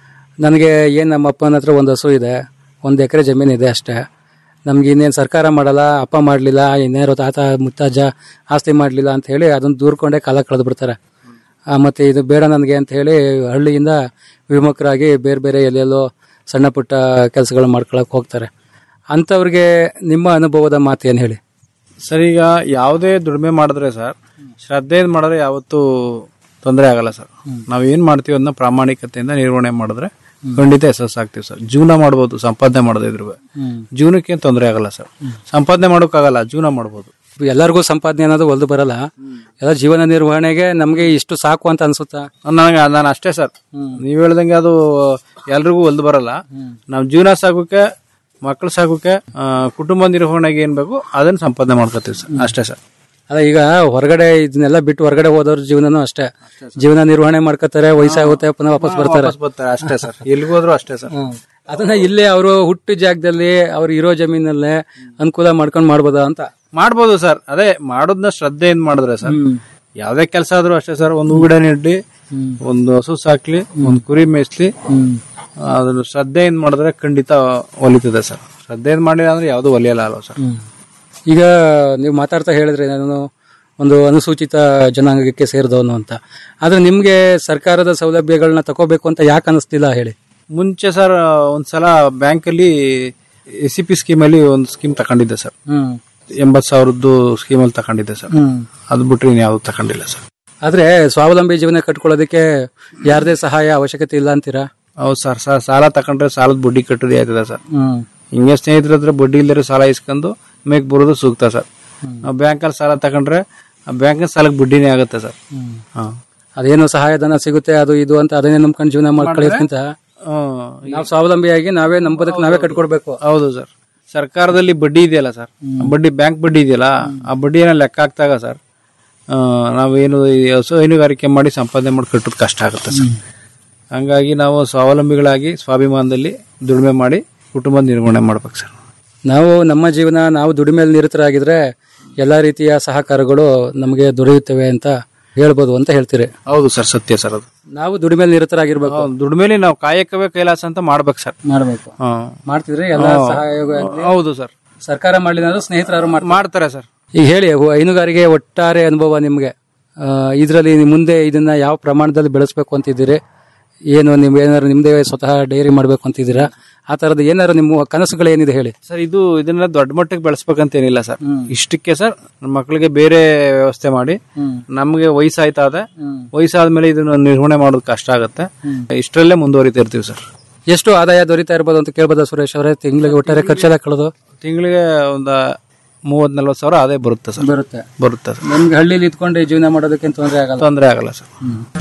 ನನಗೆ ಏನು ನಮ್ಮ ಅಪ್ಪನ ಹತ್ರ ಒಂದು ಹಸು ಇದೆ ಒಂದು ಎಕರೆ ಜಮೀನು ಇದೆ ಅಷ್ಟೇ ನಮ್ಗೆ ಇನ್ನೇನು ಸರ್ಕಾರ ಮಾಡಲ್ಲ ಅಪ್ಪ ಮಾಡಲಿಲ್ಲ ಇನ್ನೇನು ತಾತ ಮುತ್ತಾಜ ಆಸ್ತಿ ಮಾಡಲಿಲ್ಲ ಅಂತ ಹೇಳಿ ಅದನ್ನು ದೂರ್ಕೊಂಡೇ ಕಾಲ ಕಳೆದು ಬಿಡ್ತಾರೆ ಆ, ಮತ್ತೆ ಇದು ಬೇಡ ನನಗೆ ಅಂತ ಹೇಳಿ ಹಳ್ಳಿಯಿಂದ ವಿಮುಖರಾಗಿ ಬೇರೆ ಬೇರೆ ಎಲ್ಲೆಲ್ಲೋ ಸಣ್ಣ ಪುಟ್ಟ ಕೆಲಸಗಳು ಮಾಡ್ಕೊಳಕ್ ಹೋಗ್ತಾರೆ ಅಂಥವ್ರಿಗೆ ನಿಮ್ಮ ಅನುಭವದ ಮಾತು ಏನು ಹೇಳಿ ಸರ್ ಈಗ ಯಾವುದೇ ದುಡಿಮೆ ಮಾಡಿದ್ರೆ ಸರ್ ಶ್ರದ್ಧೆಯಿಂದ ಮಾಡಿದ್ರೆ ಯಾವತ್ತೂ ತೊಂದರೆ ಆಗಲ್ಲ ಸರ್ ನಾವ್ ಏನ್ ಮಾಡ್ತೀವಿ ಅದನ್ನ ಪ್ರಾಮಾಣಿಕತೆಯಿಂದ ನಿರ್ವಹಣೆ ಮಾಡಿದ್ರೆ ಖಂಡಿತ ಯಶಸ್ಸು ಆಗ್ತೀವಿ ಸರ್ ಜೀವನ ಮಾಡ್ಬೋದು ಸಂಪಾದನೆ ಮಾಡದೇ ಇದ್ರು ಜೀವನಕ್ಕೆ ತೊಂದರೆ ಆಗಲ್ಲ ಸರ್ ಸಂಪಾದನೆ ಮಾಡೋಕ್ಕಾಗಲ್ಲ ಜೀವನ ಮಾಡ್ಬೋದು ಎಲ್ಲರಿಗೂ ಸಂಪಾದನೆ ಅನ್ನೋದು ಒಲ್ದು ಬರಲ್ಲ ಎಲ್ಲ ಜೀವನ ನಿರ್ವಹಣೆಗೆ ನಮಗೆ ಇಷ್ಟು ಸಾಕು ಅಂತ ಅನ್ಸುತ್ತಾ ನನಗೆ ನಾನು ಅಷ್ಟೇ ಸರ್ ನೀವ್ ಹೇಳ್ದಂಗೆ ಅದು ಎಲ್ರಿಗೂ ಒಲ್ದು ಬರಲ್ಲ ನಾವ್ ಜೀವನ ಸಾಕೋಕೆ ಮಕ್ಕಳು ಸಾಕೋಕೆ ಆ, ಕುಟುಂಬ ನಿರ್ವಹಣೆಗೆ ಏನ್ ಬೇಕು ಅದನ್ನ ಸಂಪಾದನೆ ಮಾಡ್ಕೋತೀವಿ ಸರ್ ಅಷ್ಟೇ ಸರ್ ಅಲ್ಲ ಈಗ ಹೊರಗಡೆ ಇದನ್ನೆಲ್ಲ ಬಿಟ್ಟು ಹೊರಗಡೆ ಹೋದವ್ರ ಜೀವನನೂ ಅಷ್ಟೇ ಜೀವನ ನಿರ್ವಹಣೆ ಮಾಡ್ಕೋತಾರೆ ವಯಸ್ಸಾಗುತ್ತೆ ಪುನಃ ವಾಪಸ್ ಬರ್ತಾರೆ ವಾಪಸ್ ಬರ್ತಾರೆ ಅಷ್ಟೇ ಸರ್ ಎಲ್ಲಿಗೆ ಹೋದ್ರು ಅಷ್ಟೇ ಸರ್ ಅದನ್ನ ಇಲ್ಲೇ ಅವರು ಹುಟ್ಟು ಜಾಗದಲ್ಲಿ ಅವ್ರು ಇರೋ ಜಮೀನಲ್ಲೇ ಅನುಕೂಲ ಮಾಡ್ಕೊಂಡು ಮಾಡ್ಬೋದಾ ಅಂತ ಮಾಡ್ಬೋದು ಸರ್ ಅದೇ ಮಾಡೋದನ್ನ ಶ್ರದ್ಧೆಯಿಂದ ಮಾಡಿದ್ರೆ ಸರ್ ಯಾವ್ದೇ ಕೆಲಸ ಆದ್ರೂ ಅಷ್ಟೇ ಸರ್ ಒಂದು ಹೂಗಿಡ ನೆಡ್ಲಿ ಒಂದು ಹಸು ಸಾಕ್ಲಿ ಒಂದು ಕುರಿ ಮೇಯಿಸ್ಲಿ ಅದನ್ನ ಶ್ರದ್ಧೆಯಿಂದ ಮಾಡಿದ್ರೆ ಖಂಡಿತ ಒಲಿತದೆ ಸರ್ ಶ್ರದ್ಧೆಯಿಂದ ಮಾಡಿಲ್ಲ ಅಂದ್ರೆ ಯಾವುದು ಒಲಿಯಲ್ಲ ಅಲ್ವ ಸರ್ ಈಗ ನೀವು ಮಾತಾಡ್ತಾ ಹೇಳಿದ್ರೆ ನಾನು ಒಂದು ಅನುಸೂಚಿತ ಜನಾಂಗಕ್ಕೆ ಸೇರಿದವನು ಅಂತ ಆದ್ರೆ ನಿಮ್ಗೆ ಸರ್ಕಾರದ ಸೌಲಭ್ಯಗಳನ್ನ ತಗೋಬೇಕು ಅಂತ ಯಾಕೆ ಅನಿಸ್ತಿಲ್ಲ ಹೇಳಿ ಮುಂಚೆ ಸರ್ ಒಂದ್ಸಲ ಬ್ಯಾಂಕಲ್ಲಿ ಎಸ್ ಸಿ ಪಿ ಸ್ಕೀಮಲ್ಲಿ ಒಂದು ಸ್ಕೀಮ್ ತಗೊಂಡಿದ್ದೆ ಸರ್ ಹ್ಮ್ ಎಂಬತ್ ಸಾವಿರದ್ದು ಸ್ಕೀಮಲ್ಲಿ ತಗೊಂಡಿದ್ದೆ ಸರ್ ಹ್ಮ್. ಅದು ಬಿಟ್ರೆ ಯಾವ್ದು ತಗೊಂಡಿಲ್ಲ ಸರ್ ಆದ್ರೆ ಸ್ವಾವಲಂಬಿ ಜೀವನ ಕಟ್ಕೊಳ್ಳೋದಕ್ಕೆ ಯಾರದೇ ಸಹಾಯ ಅವಶ್ಯಕತೆ ಇಲ್ಲ ಅಂತೀರಾ ಹೌದು ಸರ್ ಸರ್ ಸಾಲ ತಗೊಂಡ್ರೆ ಸಾಲದ ಬಡ್ಡಿ ಕಟ್ಟೋದೇ ಆಯ್ತದ ಸರ್ ಹ್ಮ್ ಹಿಂಗೆ ಸ್ನೇಹಿತರ ಹತ್ರ ಬಡ್ಡಿ ಇಲ್ಲದ್ರೆ ಸಾಲ ಇಸ್ಕೊಂಡು ಮೇಕ್ ಬರೋದು ಸೂಕ್ತ ಸರ್ ನಾವು ಬ್ಯಾಂಕಲ್ಲಿ ಸಾಲ ತಗೊಂಡ್ರೆ ಆ ಬ್ಯಾಂಕಿನ ಸಾಲಕ್ಕೆ ಬಡ್ಡಿನೇ ಆಗುತ್ತೆ ಸರ್ ಹಾ ಅದೇನು ಸಹಾಯಧನ ಸಿಗುತ್ತೆ ಅದು ಇದು ಅಂತ ಅದನ್ನೇ ನಂಬ್ಕೊಂಡು ಜೀವನ ಮಾಡ್ಕೊಳ್ಳೋದ್ಕಿಂತ ನಾವು ಸ್ವಾವಲಂಬಿಯಾಗಿ ನಾವೇ ನಮ್ಮ ಬದುಕು ನಾವೇ ಕಟ್ಕೊಡ್ಬೇಕು ಹೌದು ಸರ್ ಸರ್ಕಾರದಲ್ಲಿ ಬಡ್ಡಿ ಇದೆಯಲ್ಲ ಸರ್ ಬಡ್ಡಿ ಬ್ಯಾಂಕ್ ಬಡ್ಡಿ ಇದೆಯಲ್ಲ ಆ ಬಡ್ಡಿನ ಲೆಕ್ಕ ಹಾಕ್ತಾಗ ಸರ್ ಆ, ನಾವೇನು ಈ ಹಸು ಹೈನುಗಾರಿಕೆ ಮಾಡಿ ಸಂಪಾದನೆ ಮಾಡಿ ಕಟ್ಟೋದು ಕಷ್ಟ ಆಗುತ್ತೆ ಸರ್ ಹಂಗಾಗಿ ನಾವು ಸ್ವಾವಲಂಬಿಗಳಾಗಿ ಸ್ವಾಭಿಮಾನದಲ್ಲಿ ದುಡಿಮೆ ಮಾಡಿ ಕುಟುಂಬ ನಿರ್ವಹಣೆ ಮಾಡ್ಬೇಕು ಸರ್ ನಾವು ನಮ್ಮ ಜೀವನ ನಾವು ದುಡಿಮೆಯಲ್ಲಿ ನಿರತರಾಗಿದ್ರೆ ಎಲ್ಲಾ ರೀತಿಯ ಸಹಕಾರಗಳು ನಮಗೆ ದೊರೆಯುತ್ತವೆ ಅಂತ ಹೇಳ್ಬೋದು ಅಂತ ಹೇಳ್ತೀರಿ ಹೌದು ಸರ್ ಸತ್ಯ ಸರ್ ಅದು ನಾವು ದುಡಿಮೆಯಲ್ಲಿ ನಿರತರಾಗಿರ್ಬೇಕು ದುಡಿಮೆಲಿ ನಾವು ಕಾಯಕವೇ ಕೈಲಾಸ ಅಂತ ಮಾಡ್ಬೇಕು ಸರ್ ಮಾಡ್ಬೇಕು ಹಾ. ಮಾಡ್ತಿದ್ರೆ ಎಲ್ಲ ಹಾ. ಸಹಯೋಗ ಹೌದು ಸರ್ ಸರ್ಕಾರ ಮಾಡಲಿಲ್ಲ ಸ್ನೇಹಿತರು ಮಾಡ್ತಾರೆ ಸರ್ ಈಗ ಹೇಳಿ ಹು- ಹೈನುಗಾರಿಕೆ ಒಟ್ಟಾರೆ ಅನುಭವ ನಿಮ್ಗೆ ಇದರಲ್ಲಿ ಮುಂದೆ ಇದನ್ನ ಯಾವ ಪ್ರಮಾಣದಲ್ಲಿ ಬೆಳೆಸ್ಬೇಕು ಅಂತಿದ್ದೀರಿ ಏನು ನೀವು ಏನಾದ್ರು ನಿಮ್ದೇ ಸ್ವತಃ ಡೈರಿ ಮಾಡ್ಬೇಕು ಅಂತಿದ್ದೀರಾ ಆ ತರದ ಏನಾದ್ರು ನಿಮ್ಮ ಕನಸುಗಳು ಏನಿದೆ ಹೇಳಿ ಸರ್ ಇದು ಇದನ್ನ ದೊಡ್ಡ ಮಟ್ಟಕ್ಕೆ ಬೆಳೆಸ್ಬೇಕಂತ ಏನಿಲ್ಲ ಸರ್ ಇಷ್ಟಕ್ಕೆ ಸರ್ ನಮ್ಮ ಮಕ್ಕಳಿಗೆ ಬೇರೆ ವ್ಯವಸ್ಥೆ ಮಾಡಿ ನಮ್ಗೆ ವಯಸ್ಸಾಯ್ತಾ ಇದೆ ವಯಸ್ಸಾದ್ಮೇಲೆ ಇದನ್ನ ನಿರ್ವಹಣೆ ಮಾಡೋದು ಕಷ್ಟ ಆಗುತ್ತೆ ಇಷ್ಟರಲ್ಲೇ ಮುಂದುವರಿತಾ ಇರ್ತೀವಿ ಸರ್ ಎಷ್ಟು ಆದಾಯ ದೊರೀತಾ ಇರ್ಬೋದು ಅಂತ ಕೇಳ್ಬೋದಾ ಸುರೇಶ್ ಅವರೇ ತಿಂಗಳಿಗೆ ಒಟ್ಟಾರೆ ಖರ್ಚೆಲ್ಲ ಕಳೆದು ತಿಂಗಳಿಗೆ ಒಂದು ಮೂವತ್ ನಲ್ವತ್ತು ಸಾವಿರ ಆದಾಯ ಬರುತ್ತೆ ಸರ್ ಬರುತ್ತೆ ಬರುತ್ತೆ ಸರ್ ನಿಮ್ಗೆ ಹಳ್ಳಿಲಿ ಇದ್ಕೊಂಡು ಜೀವನ ಮಾಡೋದಕ್ಕೆ ತೊಂದರೆ ಆಗಲ್ಲ ತೊಂದರೆ ಆಗಲ್ಲ ಸರ್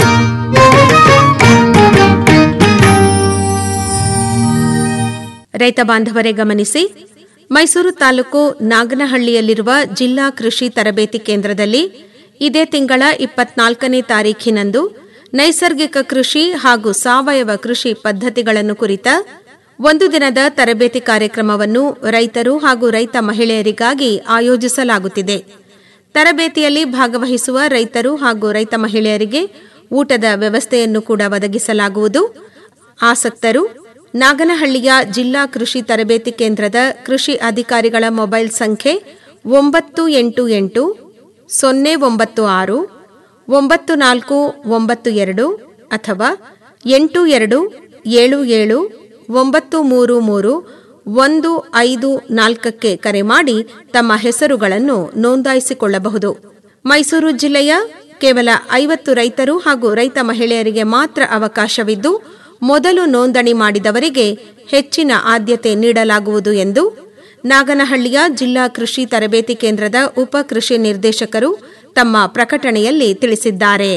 ರೈತ ಬಾಂಧವರೇ ಗಮನಿಸಿ ಮೈಸೂರು ತಾಲೂಕು ನಾಗನಹಳ್ಳಿಯಲ್ಲಿರುವ ಜಿಲ್ಲಾ ಕೃಷಿ ತರಬೇತಿ ಕೇಂದ್ರದಲ್ಲಿ ಇದೇ ತಿಂಗಳ ಇಪ್ಪತ್ನಾಲ್ಕನೇ ತಾರೀಖಿನಂದು ನೈಸರ್ಗಿಕ ಕೃಷಿ ಹಾಗೂ ಸಾವಯವ ಕೃಷಿ ಪದ್ಧತಿಗಳನ್ನು ಕುರಿತ ಒಂದು ದಿನದ ತರಬೇತಿ ಕಾರ್ಯಕ್ರಮವನ್ನು ರೈತರು ಹಾಗೂ ರೈತ ಮಹಿಳೆಯರಿಗಾಗಿ ಆಯೋಜಿಸಲಾಗುತ್ತಿದೆ ತರಬೇತಿಯಲ್ಲಿ ಭಾಗವಹಿಸುವ ರೈತರು ಹಾಗೂ ರೈತ ಮಹಿಳೆಯರಿಗೆ ಊಟದ ವ್ಯವಸ್ಥೆಯನ್ನು ಕೂಡ ಒದಗಿಸಲಾಗುವುದು ಆಸಕ್ತರು ನಾಗನಹಳ್ಳಿಯ ಜಿಲ್ಲಾ ಕೃಷಿ ತರಬೇತಿ ಕೇಂದ್ರದ ಕೃಷಿ ಅಧಿಕಾರಿಗಳ ಮೊಬೈಲ್ ಸಂಖ್ಯೆ ಒಂಬತ್ತು ಎಂಟು ಎಂಟು ಸೊನ್ನೆ ಒಂಬತ್ತು ಆರು ಒಂಬತ್ತು ನಾಲ್ಕು ಒಂಬತ್ತು ಎರಡು ಅಥವಾ ಎಂಟು ಎರಡು ಏಳು ಏಳು ಒಂಬತ್ತು ಮೂರು ಮೂರು ಒಂದು ಐದು ನಾಲ್ಕಕ್ಕೆ ಕರೆ ಮಾಡಿ ತಮ್ಮ ಹೆಸರುಗಳನ್ನು ನೋಂದಾಯಿಸಿಕೊಳ್ಳಬಹುದು ಮೈಸೂರು ಜಿಲ್ಲೆಯ ಕೇವಲ ಐವತ್ತು ರೈತರು ಹಾಗೂ ರೈತ ಮಹಿಳೆಯರಿಗೆ ಮಾತ್ರ ಅವಕಾಶವಿದ್ದು ಮೊದಲು ನೋಂದಣಿ ಮಾಡಿದವರಿಗೆ ಹೆಚ್ಚಿನ ಆದ್ಯತೆ ನೀಡಲಾಗುವುದು ಎಂದು ನಾಗನಹಳ್ಳಿಯ ಜಿಲ್ಲಾ ಕೃಷಿ ತರಬೇತಿ ಕೇಂದ್ರದ ಉಪ ಕೃಷಿ ನಿರ್ದೇಶಕರು ತಮ್ಮ ಪ್ರಕಟಣೆಯಲ್ಲಿ ತಿಳಿಸಿದ್ದಾರೆ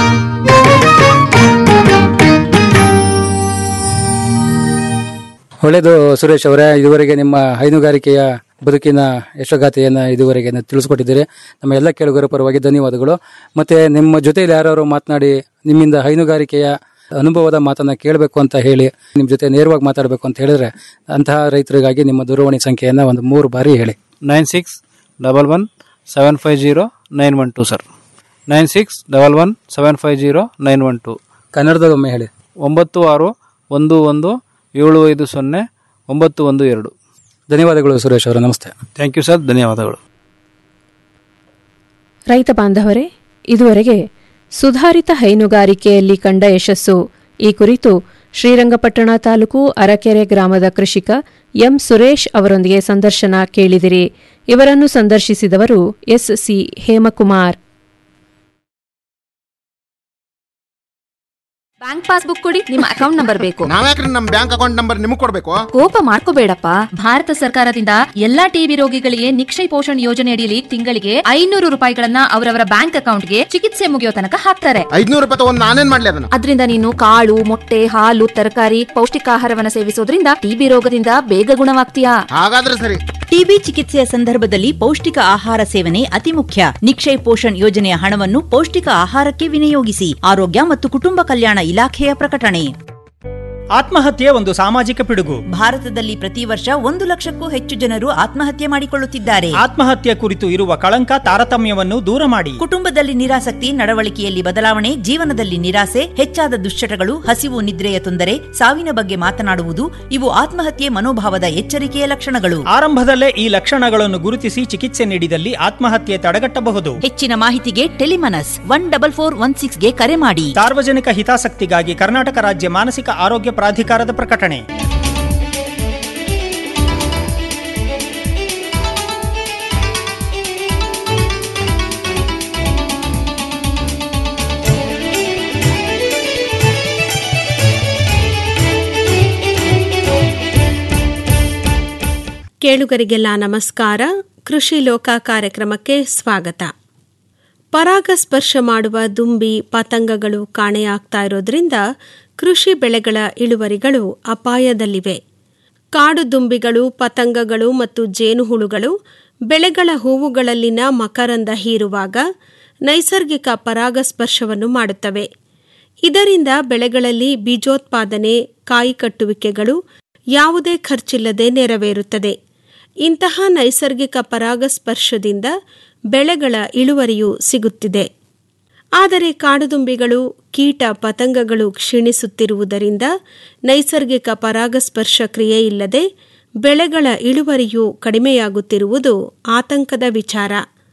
ಒಳ್ಳೆಯದು ಸುರೇಶ್ ಅವರೇ ಇದುವರೆಗೆ ನಿಮ್ಮ ಹೈನುಗಾರಿಕೆಯ ಬದುಕಿನ ಯಶೋಗಾಥೆಯನ್ನು ಇದುವರೆಗೆ ತಿಳಿಸ್ಕೊಟ್ಟಿದ್ದೀರಿ ನಮ್ಮ ಎಲ್ಲ ಕೇಳುಗರ ಪರವಾಗಿ ಧನ್ಯವಾದಗಳು ಮತ್ತೆ ನಿಮ್ಮ ಜೊತೆಯಲ್ಲಿ ಯಾರು ಮಾತನಾಡಿ ನಿಮ್ಮಿಂದ ಹೈನುಗಾರಿಕೆಯ ಅನುಭವದ ಮಾತನ್ನ ಕೇಳಬೇಕು ಅಂತ ಹೇಳಿ ನಿಮ್ಮ ಜೊತೆ ನೇರವಾಗಿ ಮಾತಾಡಬೇಕು ಅಂತ ಹೇಳಿದ್ರೆ ಅಂತಹ ರೈತರಿಗಾಗಿ ನಿಮ್ಮ ದೂರವಾಣಿ ಸಂಖ್ಯೆಯನ್ನ ಒಂದು ಮೂರು ಬಾರಿ ಹೇಳಿ nine six double one seven five zero nine one two sir nine six double one seven five zero nine one two ಕನ್ನಡದಲ್ಲಿ ಒಮ್ಮೆ ಹೇಳಿ ಒಂಬತ್ತು ಆರು ಒಂದು ಒಂದು ಏಳು ಐದು ಸೊನ್ನೆ ಒಂಬತ್ತು ಒಂದು ಎರಡು ಧನ್ಯವಾದಗಳು ಸುರೇಶ್ ಅವರ ನಮಸ್ತೆ ಥ್ಯಾಂಕ್ ಯು ಸರ್ ಧನ್ಯವಾದಗಳು ರೈತ ಬಾಂಧವರೇ ಇದುವರೆಗೆ ಸುಧಾರಿತ ಹೈನುಗಾರಿಕೆಯಲ್ಲಿ ಕಂಡ ಯಶಸ್ಸು ಈ ಕುರಿತು ಶ್ರೀರಂಗಪಟ್ಟಣ ತಾಲೂಕು ಅರಕೆರೆ ಗ್ರಾಮದ ಕೃಷಿಕ ಎಂ ಸುರೇಶ್ ಅವರೊಂದಿಗೆ ಸಂದರ್ಶನ ಕೇಳಿದಿರಿ ಇವರನ್ನು ಸಂದರ್ಶಿಸಿದವರು S C Hemakumar bank passbook ಕೊಡಿ ನಿಮ್ಮ ಅಕೌಂಟ್ ನಂಬರ್ ಬೇಕು ನಾವ್ಯಾಕ್ರಿ ನಮ್ ಬ್ಯಾಂಕ್ ಅಕೌಂಟ್ ನಂಬರ್ ನಿಮಗ್ ಕೊಡ್ಬೇಕು ಕೋಪ ಮಾಡ್ಕೋಬೇಡಪ್ಪ ಭಾರತ ಸರ್ಕಾರದಿಂದ ಎಲ್ಲಾ ಟಿಬಿ ರೋಗಿಗಳಿಗೆ ನಿಕ್ಷಯ ಪೋಷಣ್ ಯೋಜನೆ ಅಡಿಯಲ್ಲಿ ತಿಂಗಳಿಗೆ ಐನೂರು ರೂಪಾಯಿಗಳನ್ನ ಅವರವರ ಬ್ಯಾಂಕ್ ಅಕೌಂಟ್ಗೆ ಚಿಕಿತ್ಸೆ ಮುಗಿಯೋ ತನಕ ಹಾಕ್ತಾರೆ ಐದ್ನೂರು ರೂಪಾಯಿ ತಗೊಂಡ್ ನಾನೇನ್ ಮಾಡ್ಲಿ ಅದನ್ನ ಅದರಿಂದ ನೀನು ಕಾಳು ಮೊಟ್ಟೆ ಹಾಲು ತರಕಾರಿ ಪೌಷ್ಟಿಕಾಹಾರವನ್ನ ಸೇವಿಸೋದ್ರಿಂದ ಟಿಬಿ ರೋಗದಿಂದ ಬೇಗ ಗುಣವಾಗ್ತೀಯಾ ಹಾಗಾದ್ರೆ ಸರಿ ಟಿಬಿ ಚಿಕಿತ್ಸೆಯ ಸಂದರ್ಭದಲ್ಲಿ ಪೌಷ್ಟಿಕ ಆಹಾರ ಸೇವನೆ ಅತಿ ಮುಖ್ಯ ನಿಕ್ಷಯ್ ಪೋಷಣ್ ಯೋಜನೆಯ ಹಣವನ್ನು ಪೌಷ್ಟಿಕ ಆಹಾರಕ್ಕೆ ವಿನಿಯೋಗಿಸಿ ಆರೋಗ್ಯ ಮತ್ತು ಕುಟುಂಬ ಕಲ್ಯಾಣ ಇಲಾಖೆಯ ಪ್ರಕಟಣೆ ಆತ್ಮಹತ್ಯೆ ಒಂದು ಸಾಮಾಜಿಕ ಪಿಡುಗು ಭಾರತದಲ್ಲಿ ಪ್ರತಿ ವರ್ಷ ಒಂದು ಲಕ್ಷಕ್ಕೂ ಹೆಚ್ಚು ಜನರು ಆತ್ಮಹತ್ಯೆ ಮಾಡಿಕೊಳ್ಳುತ್ತಿದ್ದಾರೆ ಆತ್ಮಹತ್ಯೆ ಕುರಿತು ಇರುವ ಕಳಂಕ ತಾರತಮ್ಯವನ್ನು ದೂರ ಮಾಡಿ ಕುಟುಂಬದಲ್ಲಿ ನಿರಾಸಕ್ತಿ ನಡವಳಿಕೆಯಲ್ಲಿ ಬದಲಾವಣೆ ಜೀವನದಲ್ಲಿ ನಿರಾಸೆ ಹೆಚ್ಚಾದ ದುಶ್ಚಟಗಳು ಹಸಿವು ನಿದ್ರೆಯ ತೊಂದರೆ ಸಾವಿನ ಬಗ್ಗೆ ಮಾತನಾಡುವುದು ಇವು ಆತ್ಮಹತ್ಯೆ ಮನೋಭಾವದ ಎಚ್ಚರಿಕೆಯ ಲಕ್ಷಣಗಳು ಆರಂಭದಲ್ಲೇ ಈ ಲಕ್ಷಣಗಳನ್ನು ಗುರುತಿಸಿ ಚಿಕಿತ್ಸೆ ನೀಡಿದಲ್ಲಿ ಆತ್ಮಹತ್ಯೆ ತಡೆಗಟ್ಟಬಹುದು ಹೆಚ್ಚಿನ ಮಾಹಿತಿಗೆ Telemanas one double four one ಸಿಕ್ಸ್ಗೆ ಕರೆ ಮಾಡಿ ಸಾರ್ವಜನಿಕ ಹಿತಾಸಕ್ತಿಗಾಗಿ ಕರ್ನಾಟಕ ರಾಜ್ಯ ಮಾನಸಿಕ ಆರೋಗ್ಯ ಪ್ರಾಧಿಕಾರದ ಪ್ರಕಟಣೆ ಕೇಳುಗರಿಗೆಲ್ಲ ನಮಸ್ಕಾರ ಕೃಷಿ ಲೋಕ ಕಾರ್ಯಕ್ರಮಕ್ಕೆ ಸ್ವಾಗತ ಪರಾಗಸ್ಪರ್ಶ ಮಾಡುವ ದುಂಬಿ ಪತಂಗಗಳು ಕಾಣೆಯಾಗ್ತಾ ಇರೋದ್ರಿಂದ ಕೃಷಿ ಬೆಳೆಗಳ ಇಳುವರಿಗಳು ಅಪಾಯದಲ್ಲಿವೆ ಕಾಡು ದುಂಬಿಗಳು ಪತಂಗಗಳು ಮತ್ತು ಜೇನುಹುಳುಗಳು ಬೆಳೆಗಳ ಹೂವುಗಳಲ್ಲಿನ ಮಕರಂದ ಹೀರುವಾಗ ನೈಸರ್ಗಿಕ ಪರಾಗಸ್ಪರ್ಶವನ್ನು ಮಾಡುತ್ತವೆ ಇದರಿಂದ ಬೆಳೆಗಳಲ್ಲಿ ಬೀಜೋತ್ಪಾದನೆ ಕಾಯಿ ಕಟ್ಟುವಿಕೆಗಳು ಯಾವುದೇ ಖರ್ಚಿಲ್ಲದೆ ನೆರವೇರುತ್ತದೆ ಇಂತಹ ನೈಸರ್ಗಿಕ ಪರಾಗಸ್ಪರ್ಶದಿಂದ ಬೆಳೆಗಳ ಇಳುವರಿಯು ಸಿಗುತ್ತಿದೆ ಆದರೆ ಕಾಡುದುಂಬಿಗಳು ಕೀಟ ಪತಂಗಗಳು ಕ್ಷೀಣಿಸುತ್ತಿರುವುದರಿಂದ ನೈಸರ್ಗಿಕ ಪರಾಗಸ್ಪರ್ಶ ಕ್ರಿಯೆ ಇಲ್ಲದೆ ಬೆಳೆಗಳ ಇಳುವರಿಯು ಕಡಿಮೆಯಾಗುತ್ತಿರುವುದು ಆತಂಕದ ವಿಚಾರ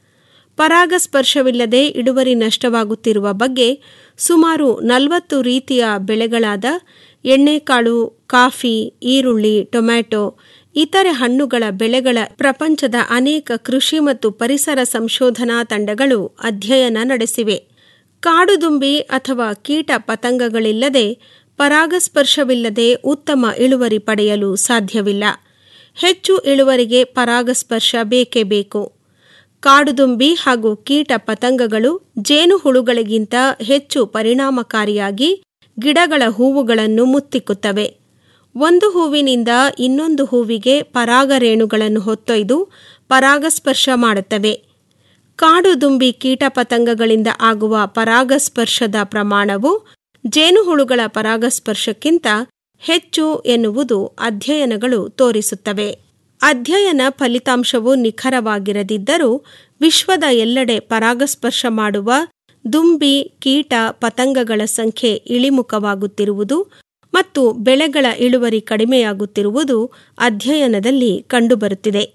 ಪರಾಗಸ್ಪರ್ಶವಿಲ್ಲದೆ ಇಳುವರಿ ನಷ್ಟವಾಗುತ್ತಿರುವ ಬಗ್ಗೆ ಸುಮಾರು ನಲವತ್ತು ರೀತಿಯ ಬೆಳೆಗಳಾದ ಎಣ್ಣೆಕಾಳು ಕಾಫಿ ಈರುಳ್ಳಿ ಟೊಮ್ಯಾಟೊ ಇತರೆ ಹಣ್ಣುಗಳ ಬೆಳೆಗಳ ಪ್ರಪಂಚದ ಅನೇಕ ಕೃಷಿ ಮತ್ತು ಪರಿಸರ ಸಂಶೋಧನಾ ತಂಡಗಳು ಅಧ್ಯಯನ ನಡೆಸಿವೆ ಕಾಡುದುಂಬಿ ಅಥವಾ ಕೀಟ ಪತಂಗಗಳಿಲ್ಲದೆ ಪರಾಗಸ್ಪರ್ಶವಿಲ್ಲದೆ ಉತ್ತಮ ಇಳುವರಿ ಪಡೆಯಲು ಸಾಧ್ಯವಿಲ್ಲ ಹೆಚ್ಚು ಇಳುವರಿಗೆ ಪರಾಗಸ್ಪರ್ಶ ಬೇಕೇ ಬೇಕು ಕಾಡುದುಂಬಿ ಹಾಗೂ ಕೀಟ ಪತಂಗಗಳು ಜೇನುಹುಳುಗಳಿಗಿಂತ ಹೆಚ್ಚು ಪರಿಣಾಮಕಾರಿಯಾಗಿ ಗಿಡಗಳ ಹೂವುಗಳನ್ನು ಮುತ್ತಿಕ್ಕುತ್ತವೆ ಒಂದು ಹೂವಿನಿಂದ ಇನ್ನೊಂದು ಹೂವಿಗೆ ಪರಾಗರೇಣುಗಳನ್ನು ಹೊತ್ತೊಯ್ದು ಪರಾಗಸ್ಪರ್ಶ ಮಾಡುತ್ತವೆ ಕಾಡುದುಂಬಿ ಕೀಟ ಪತಂಗಗಳಿಂದ ಆಗುವ ಪರಾಗಸ್ಪರ್ಶದ ಪ್ರಮಾಣವು ಜೇನುಹುಳುಗಳ ಪರಾಗಸ್ಪರ್ಶಕ್ಕಿಂತ ಹೆಚ್ಚು ಎನ್ನುವುದು ಅಧ್ಯಯನಗಳು ತೋರಿಸುತ್ತವೆ ಅಧ್ಯಯನ ಫಲಿತಾಂಶವು ನಿಖರವಾಗಿರದಿದ್ದರೂ ವಿಶ್ವದ ಎಲ್ಲೆಡೆ ಪರಾಗಸ್ಪರ್ಶ ಮಾಡುವ ದುಂಬಿ ಕೀಟ ಪತಂಗಗಳ ಸಂಖ್ಯೆ ಇಳಿಮುಖವಾಗುತ್ತಿರುವುದು ಮತ್ತು ಬೆಳೆಗಳ ಇಳುವರಿ ಕಡಿಮೆಯಾಗುತ್ತಿರುವುದು ಅಧ್ಯಯನದಲ್ಲಿ ಕಂಡುಬರುತ್ತಿದೆ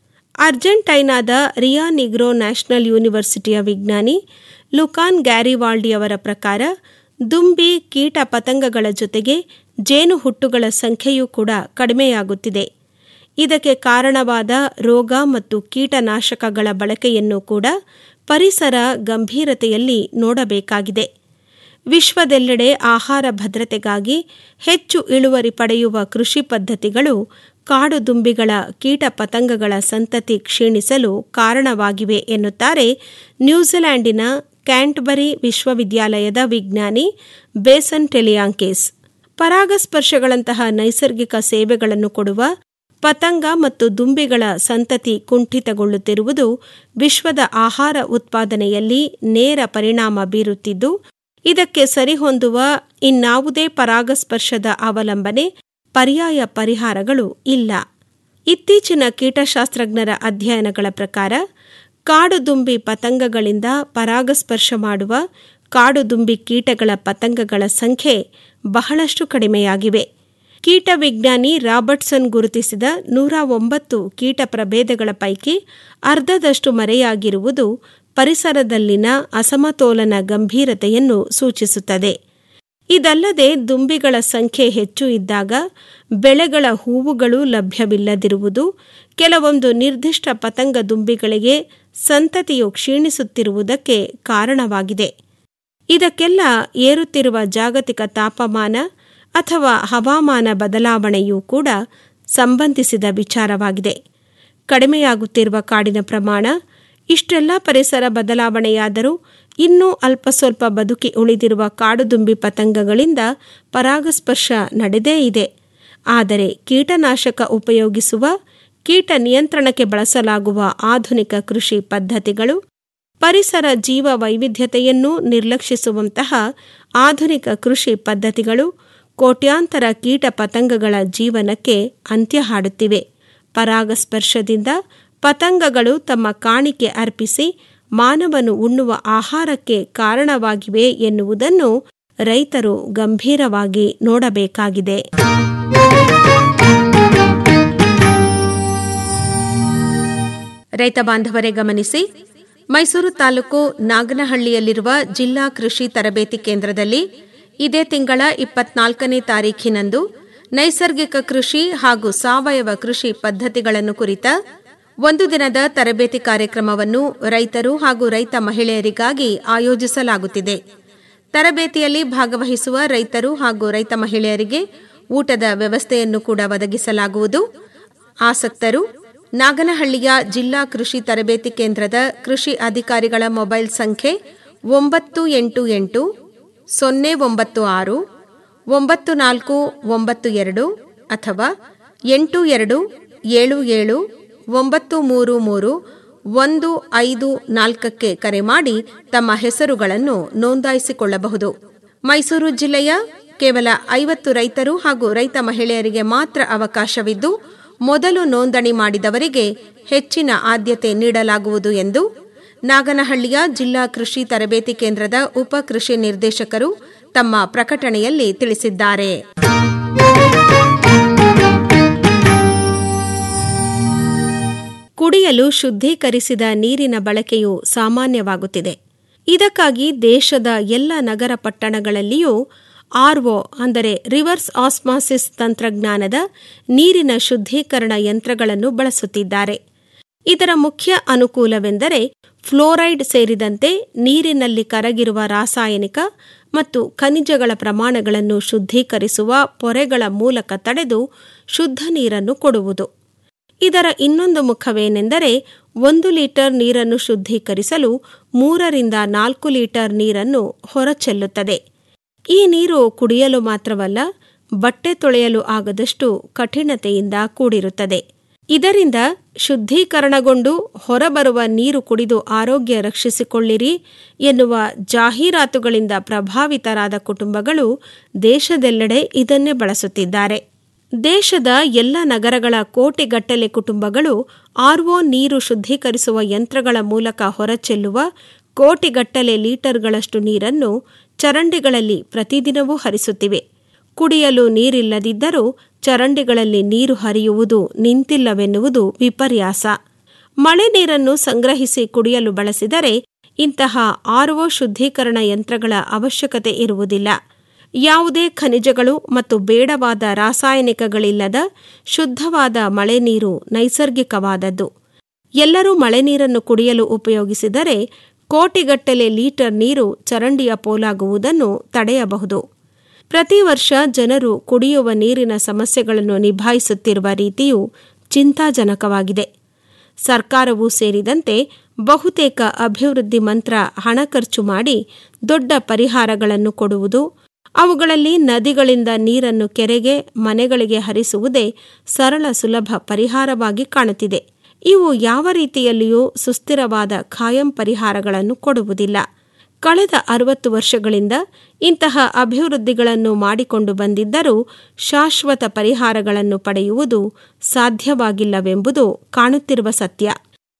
ಅರ್ಜೆಂಟೈನಾದ ರಿಯಾ ನಿಗ್ರೋ ನ್ಯಾಷನಲ್ ಯೂನಿವರ್ಸಿಟಿಯ ವಿಜ್ಞಾನಿ ಲುಕಾನ್ ಗ್ಯಾರಿವಾಲ್ಡಿಯವರ ಪ್ರಕಾರ ದುಂಬಿ ಕೀಟ ಪತಂಗಗಳ ಜೊತೆಗೆ ಜೇನುಹುಟ್ಟುಗಳ ಸಂಖ್ಯೆಯೂ ಕೂಡ ಕಡಿಮೆಯಾಗುತ್ತಿದೆ ಇದಕ್ಕೆ ಕಾರಣವಾದ ರೋಗ ಮತ್ತು ಕೀಟನಾಶಕಗಳ ಬಳಕೆಯನ್ನು ಕೂಡ ಪರಿಸರ ಗಂಭೀರತೆಯಲ್ಲಿ ನೋಡಬೇಕಾಗಿದೆ ವಿಶ್ವದೆಲ್ಲೆಡೆ ಆಹಾರ ಭದ್ರತೆಗಾಗಿ ಹೆಚ್ಚು ಇಳುವರಿ ಪಡೆಯುವ ಕೃಷಿ ಪದ್ಧತಿಗಳು ಕಾಡುದುಂಬಿಗಳ ಕೀಟ ಪತಂಗಗಳ ಸಂತತಿ ಕ್ಷೀಣಿಸಲು ಕಾರಣವಾಗಿವೆ ಎನ್ನುತ್ತಾರೆ ನ್ಯೂಜಿಲೆಂಡಿನ ಕ್ಯಾಂಟ್ಬರಿ ವಿಶ್ವವಿದ್ಯಾಲಯದ ವಿಜ್ಞಾನಿ ಬೇಸನ್ ಟೆಲಿಯಾಂಕೇಸ್ ಪರಾಗಸ್ಪರ್ಶಗಳಂತಹ ನೈಸರ್ಗಿಕ ಸೇವೆಗಳನ್ನು ಕೊಡುವ ಪತಂಗ ಮತ್ತು ದುಂಬಿಗಳ ಸಂತತಿ ಕುಂಠಿತಗೊಳ್ಳುತ್ತಿರುವುದು ವಿಶ್ವದ ಆಹಾರ ಉತ್ಪಾದನೆಯಲ್ಲಿ ನೇರ ಪರಿಣಾಮ ಬೀರುತ್ತಿದ್ದು ಇದಕ್ಕೆ ಸರಿಹೊಂದುವ ಇನ್ನಾವುದೇ ಪರಾಗಸ್ಪರ್ಶದ ಅವಲಂಬನೆ ಪರ್ಯಾಯ ಪರಿಹಾರಗಳು ಇಲ್ಲ ಇತ್ತೀಚಿನ ಕೀಟಶಾಸ್ತ್ರಜ್ಞರ ಅಧ್ಯಯನಗಳ ಪ್ರಕಾರ ಕಾಡುದುಂಬಿ ಪತಂಗಗಳಿಂದ ಪರಾಗಸ್ಪರ್ಶ ಮಾಡುವ ಕಾಡುದುಂಬಿ ಕೀಟಗಳ ಪತಂಗಗಳ ಸಂಖ್ಯೆ ಬಹಳಷ್ಟು ಕಡಿಮೆಯಾಗಿವೆ ಕೀಟ ವಿಜ್ಞಾನಿ ರಾಬರ್ಟ್ಸನ್ ಗುರುತಿಸಿದ ನೂರ ಒಂಬತ್ತು ಕೀಟ ಪ್ರಭೇದಗಳ ಪೈಕಿ ಅರ್ಧದಷ್ಟು ಮರೆಯಾಗಿರುವುದು ಪರಿಸರದಲ್ಲಿನ ಅಸಮತೋಲನ ಗಂಭೀರತೆಯನ್ನು ಸೂಚಿಸುತ್ತದೆ ಇದಲ್ಲದೆ ದುಂಬಿಗಳ ಸಂಖ್ಯೆ ಹೆಚ್ಚು ಇದ್ದಾಗ ಬೆಳೆಗಳ ಹೂವುಗಳು ಲಭ್ಯವಿಲ್ಲದಿರುವುದು ಕೆಲವೊಂದು ನಿರ್ದಿಷ್ಟ ಪತಂಗ ದುಂಬಿಗಳಿಗೆ ಸಂತತಿಯು ಕ್ಷೀಣಿಸುತ್ತಿರುವುದಕ್ಕೆ ಕಾರಣವಾಗಿದೆ ಇದಕ್ಕೆಲ್ಲ ಏರುತ್ತಿರುವ ಜಾಗತಿಕ ತಾಪಮಾನ ಅಥವಾ ಹವಾಮಾನ ಬದಲಾವಣೆಯೂ ಕೂಡ ಸಂಬಂಧಿಸಿದ ವಿಚಾರವಾಗಿದೆ ಕಡಿಮೆಯಾಗುತ್ತಿರುವ ಕಾಡಿನ ಪ್ರಮಾಣ ಇಷ್ಟೆಲ್ಲ ಪರಿಸರ ಬದಲಾವಣೆಯಾದರೂ ಇನ್ನೂ ಅಲ್ಪ ಸ್ವಲ್ಪ ಬದುಕಿ ಉಳಿದಿರುವ ಕಾಡುದುಂಬಿ ಪತಂಗಗಳಿಂದ ಪರಾಗಸ್ಪರ್ಶ ನಡೆದೇ ಇದೆ ಆದರೆ ಕೀಟನಾಶಕ ಉಪಯೋಗಿಸುವ ಕೀಟ ನಿಯಂತ್ರಣಕ್ಕೆ ಬಳಸಲಾಗುವ ಆಧುನಿಕ ಕೃಷಿ ಪದ್ಧತಿಗಳು ಪರಿಸರ ಜೀವ ವೈವಿಧ್ಯತೆಯನ್ನು ನಿರ್ಲಕ್ಷಿಸುವಂತಹ ಆಧುನಿಕ ಕೃಷಿ ಪದ್ಧತಿಗಳು ಕೋಟ್ಯಾಂತರ ಕೀಟ ಪತಂಗಗಳ ಜೀವನಕ್ಕೆ ಅಂತ್ಯ ಹಾಡುತ್ತಿವೆ ಪರಾಗಸ್ಪರ್ಶದಿಂದ ಪತಂಗಗಳು ತಮ್ಮ ಕಾಣಿಕೆ ಅರ್ಪಿಸಿ ಮಾನವನು ಉಣ್ಣುವ ಆಹಾರಕ್ಕೆ ಕಾರಣವಾಗಿವೆ ಎನ್ನುವುದನ್ನು ರೈತರು ಗಂಭೀರವಾಗಿ ನೋಡಬೇಕಾಗಿದೆ ರೈತ ಬಾಂಧವರೇ ಗಮನಿಸಿ ಮೈಸೂರು ತಾಲೂಕು ನಾಗನಹಳ್ಳಿಯಲ್ಲಿರುವ ಜಿಲ್ಲಾ ಕೃಷಿ ತರಬೇತಿ ಕೇಂದ್ರದಲ್ಲಿ ಇದೇ ತಿಂಗಳ ಇಪ್ಪತ್ನಾಲ್ಕನೇ ತಾರೀಖಿನಂದು ನೈಸರ್ಗಿಕ ಕೃಷಿ ಹಾಗೂ ಸಾವಯವ ಕೃಷಿ ಪದ್ಧತಿಗಳನ್ನು ಕುರಿತ ಒಂದು ದಿನದ ತರಬೇತಿ ಕಾರ್ಯಕ್ರಮವನ್ನು ರೈತರು ಹಾಗೂ ರೈತ ಮಹಿಳೆಯರಿಗಾಗಿ ಆಯೋಜಿಸಲಾಗುತ್ತಿದೆ ತರಬೇತಿಯಲ್ಲಿ ಭಾಗವಹಿಸುವ ರೈತರು ಹಾಗೂ ರೈತ ಮಹಿಳೆಯರಿಗೆ ಊಟದ ವ್ಯವಸ್ಥೆಯನ್ನು ಕೂಡ ಒದಗಿಸಲಾಗುವುದು ಆಸಕ್ತರು ನಾಗನಹಳ್ಳಿಯ ಜಿಲ್ಲಾ ಕೃಷಿ ತರಬೇತಿ ಕೇಂದ್ರದ ಕೃಷಿ ಅಧಿಕಾರಿಗಳ ಮೊಬೈಲ್ ಸಂಖ್ಯೆ ಒಂಬತ್ತು ಎಂಟು ಎಂಟು ಸೊನ್ನೆ ಒಂಬತ್ತು ಆರು ಒಂಬತ್ತು ನಾಲ್ಕು ಒಂಬತ್ತು ಎರಡು ಅಥವಾ ಎಂಟು ಎರಡು ಏಳು ಏಳು ಒಂಬತ್ತು ಮೂರು ಮೂರು ಒಂದು ಐದು ನಾಲ್ಕಕ್ಕೆ ಕರೆ ಮಾಡಿ ತಮ್ಮ ಹೆಸರುಗಳನ್ನು ನೋಂದಾಯಿಸಿಕೊಳ್ಳಬಹುದು ಮೈಸೂರು ಜಿಲ್ಲೆಯ ಕೇವಲ ಐವತ್ತು ರೈತರು ಹಾಗೂ ರೈತ ಮಹಿಳೆಯರಿಗೆ ಮಾತ್ರ ಅವಕಾಶವಿದ್ದು ಮೊದಲು ನೋಂದಣಿ ಮಾಡಿದವರಿಗೆ ಹೆಚ್ಚಿನ ಆದ್ಯತೆ ನೀಡಲಾಗುವುದು ಎಂದು ನಾಗನಹಳ್ಳಿಯ ಜಿಲ್ಲಾ ಕೃಷಿ ತರಬೇತಿ ಕೇಂದ್ರದ ಉಪ ಕೃಷಿ ನಿರ್ದೇಶಕರು ತಮ್ಮ ಪ್ರಕಟಣೆಯಲ್ಲಿ ತಿಳಿಸಿದ್ದಾರೆ ಕುಡಿಯಲು ಶುದ್ಧೀಕರಿಸಿದ ನೀರಿನ ಬಳಕೆಯು ಸಾಮಾನ್ಯವಾಗುತ್ತಿದೆ ಇದಕ್ಕಾಗಿ ದೇಶದ ಎಲ್ಲ ನಗರ ಪಟ್ಟಣಗಳಲ್ಲಿಯೂ ಆರ್ಒ ಅಂದರೆ ರಿವರ್ಸ್ ಆಸ್ಮಾಸಿಸ್ ತಂತ್ರಜ್ಞಾನದ ನೀರಿನ ಶುದ್ಧೀಕರಣ ಯಂತ್ರಗಳನ್ನು ಬಳಸುತ್ತಿದ್ದಾರೆ ಇದರ ಮುಖ್ಯ ಅನುಕೂಲವೆಂದರೆ ಫ್ಲೋರೈಡ್ ಸೇರಿದಂತೆ ನೀರಿನಲ್ಲಿ ಕರಗಿರುವ ರಾಸಾಯನಿಕ ಮತ್ತು ಖನಿಜಗಳ ಪ್ರಮಾಣಗಳನ್ನು ಶುದ್ಧೀಕರಿಸುವ ಪೊರೆಗಳ ಮೂಲಕ ತಡೆದು ಶುದ್ಧ ನೀರನ್ನು ಕೊಡುವುದು ಇದರ ಇನ್ನೊಂದು ಮುಖವೇನೆಂದರೆ ಒಂದು ಲೀಟರ್ ನೀರನ್ನು ಶುದ್ಧೀಕರಿಸಲು ಮೂರರಿಂದ ನಾಲ್ಕು ಲೀಟರ್ ನೀರನ್ನು ಹೊರಚೆಲ್ಲುತ್ತದೆ ಈ ನೀರು ಕುಡಿಯಲು ಮಾತ್ರವಲ್ಲ ಬಟ್ಟೆ ತೊಳೆಯಲು ಆಗದಷ್ಟು ಕಠಿಣತೆಯಿಂದ ಕೂಡಿರುತ್ತದೆ ಇದರಿಂದ ಶುದ್ಧೀಕರಣಗೊಂಡು ಹೊರಬರುವ ನೀರು ಕುಡಿದು ಆರೋಗ್ಯ ರಕ್ಷಿಸಿಕೊಳ್ಳಿರಿ ಎನ್ನುವ ಜಾಹೀರಾತುಗಳಿಂದ ಪ್ರಭಾವಿತರಾದ ಕುಟುಂಬಗಳು ದೇಶದೆಲ್ಲೆಡೆ ಇದನ್ನೇ ಬಳಸುತ್ತಿದ್ದಾರೆ ದೇಶದ ಎಲ್ಲ ನಗರಗಳ ಕೋಟಿಗಟ್ಟಲೆ ಕುಟುಂಬಗಳು ಆರ್ಒ ನೀರು ಶುದ್ಧೀಕರಿಸುವ ಯಂತ್ರಗಳ ಮೂಲಕ ಹೊರಚೆಲ್ಲುವ ಕೋಟಿಗಟ್ಟಲೆ ಲೀಟರ್ಗಳಷ್ಟು ನೀರನ್ನು ಚರಂಡಿಗಳಲ್ಲಿ ಪ್ರತಿದಿನವೂ ಹರಿಸುತ್ತಿವೆ ಕುಡಿಯಲು ನೀರಿಲ್ಲದಿದ್ದರೂ ಚರಂಡಿಗಳಲ್ಲಿ ನೀರು ಹರಿಯುವುದು ನಿಂತಿಲ್ಲವೆನ್ನುವುದು ವಿಪರ್ಯಾಸ ಮಳೆ ನೀರನ್ನು ಸಂಗ್ರಹಿಸಿ ಕುಡಿಯಲು ಬಳಸಿದರೆ ಇಂತಹ ಆರ್ಒ ಶುದ್ಧೀಕರಣ ಯಂತ್ರಗಳ ಅವಶ್ಯಕತೆ ಇರುವುದಿಲ್ಲ ಯಾವುದೇ ಖನಿಜಗಳು ಮತ್ತು ಬೇಡವಾದ ರಾಸಾಯನಿಕಗಳಿಲ್ಲದ ಶುದ್ಧವಾದ ಮಳೆ ನೀರು ನೈಸರ್ಗಿಕವಾದದ್ದು ಎಲ್ಲರೂ ಮಳೆ ನೀರನ್ನು ಕುಡಿಯಲು ಉಪಯೋಗಿಸಿದರೆ ಕೋಟಿಗಟ್ಟಲೆ ಲೀಟರ್ ನೀರು ಚರಂಡಿಯ ಪೋಲಾಗುವುದನ್ನು ತಡೆಯಬಹುದು ಪ್ರತಿ ವರ್ಷ ಜನರು ಕುಡಿಯುವ ನೀರಿನ ಸಮಸ್ಯೆಗಳನ್ನು ನಿಭಾಯಿಸುತ್ತಿರುವ ರೀತಿಯು ಚಿಂತಾಜನಕವಾಗಿದೆ ಸರ್ಕಾರವೂ ಸೇರಿದಂತೆ ಬಹುತೇಕ ಅಭಿವೃದ್ಧಿ ಮಂತ್ರ ಹಣ ಖರ್ಚು ಮಾಡಿ ದೊಡ್ಡ ಪರಿಹಾರಗಳನ್ನು ಕೊಡುವುದು ಅವುಗಳಲ್ಲಿ ನದಿಗಳಿಂದ ನೀರನ್ನು ಕೆರೆಗೆ ಮನೆಗಳಿಗೆ ಹರಿಸುವುದೇ ಸರಳ ಸುಲಭ ಪರಿಹಾರವಾಗಿ ಕಾಣುತ್ತಿದೆ ಇವು ಯಾವ ರೀತಿಯಲ್ಲಿಯೂ ಸುಸ್ಥಿರವಾದ ಖಾಯಂ ಪರಿಹಾರಗಳನ್ನು ಕೊಡುವುದಿಲ್ಲ ಕಳೆದ ಅರವತ್ತು ವರ್ಷಗಳಿಂದ ಇಂತಹ ಅಭಿವೃದ್ಧಿಗಳನ್ನು ಮಾಡಿಕೊಂಡು ಬಂದಿದ್ದರೂ ಶಾಶ್ವತ ಪರಿಹಾರಗಳನ್ನು ಪಡೆಯುವುದು ಸಾಧ್ಯವಾಗಿಲ್ಲವೆಂಬುದು ಕಾಣುತ್ತಿರುವ ಸತ್ಯ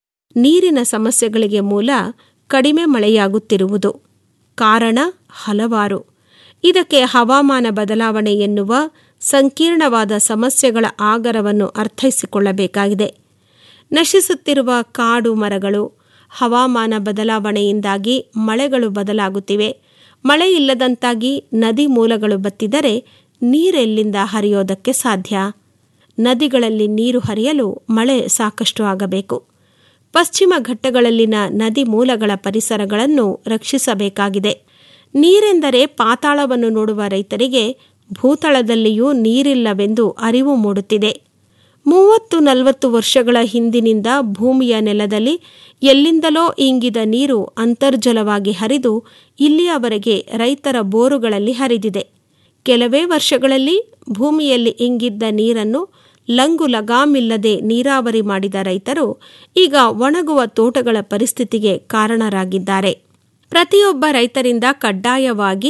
ನೀರಿನ ಸಮಸ್ಯೆಗಳಿಗೆ ಮೂಲ ಕಡಿಮೆ ಮಳೆಯಾಗುತ್ತಿರುವುದು ಕಾರಣ ಹಲವಾರು ಇದಕ್ಕೆ ಹವಾಮಾನ ಬದಲಾವಣೆ ಎನ್ನುವ ಸಂಕೀರ್ಣವಾದ ಸಮಸ್ಯೆಗಳ ಆಗರವನ್ನು ಅರ್ಥೈಸಿಕೊಳ್ಳಬೇಕಾಗಿದೆ ನಶಿಸುತ್ತಿರುವ ಕಾಡು ಮರಗಳು ಹವಾಮಾನ ಬದಲಾವಣೆಯಿಂದಾಗಿ ಮಳೆಗಳು ಬದಲಾಗುತ್ತಿವೆ ಮಳೆ ಇಲ್ಲದಂತಾಗಿ ನದಿ ಮೂಲಗಳು ಬತ್ತಿದರೆ ನೀರೆಲ್ಲಿಂದ ಹರಿಯೋದಕ್ಕೆ ಸಾಧ್ಯ ನದಿಗಳಲ್ಲಿ ನೀರು ಹರಿಯಲು ಮಳೆ ಸಾಕಷ್ಟು ಆಗಬೇಕು ಪಶ್ಚಿಮ ಘಟ್ಟಗಳಲ್ಲಿನ ನದಿ ಮೂಲಗಳ ಪರಿಸರಗಳನ್ನು ರಕ್ಷಿಸಬೇಕಾಗಿದೆ ನೀರೆಂದರೆ ಪಾತಾಳವನ್ನು ನೋಡುವ ರೈತರಿಗೆ ಭೂತಳದಲ್ಲಿಯೂ ನೀರಿಲ್ಲವೆಂದು ಅರಿವು ಮೂಡುತ್ತಿದೆ ಮೂವತ್ತು ನಲವತ್ತು ವರ್ಷಗಳ ಹಿಂದಿನಿಂದ ಭೂಮಿಯ ನೆಲದಲ್ಲಿ ಎಲ್ಲಿಂದಲೋ ಇಂಗಿದ ನೀರು ಅಂತರ್ಜಲವಾಗಿ ಹರಿದು ಇಲ್ಲಿಯವರೆಗೆ ರೈತರ ಬೋರುಗಳಲ್ಲಿ ಹರಿದಿದೆ ಕೆಲವೇ ವರ್ಷಗಳಲ್ಲಿ ಭೂಮಿಯಲ್ಲಿ ಇಂಗಿದ್ದ ನೀರನ್ನು ಲಂಗು ಲಗಾಮಿಲ್ಲದೆ ನೀರಾವರಿ ಮಾಡಿದ ರೈತರು ಈಗ ಒಣಗುವ ತೋಟಗಳ ಪರಿಸ್ಥಿತಿಗೆ ಕಾರಣರಾಗಿದ್ದಾರೆ ಪ್ರತಿಯೊಬ್ಬ ರೈತರಿಂದ ಕಡ್ಡಾಯವಾಗಿ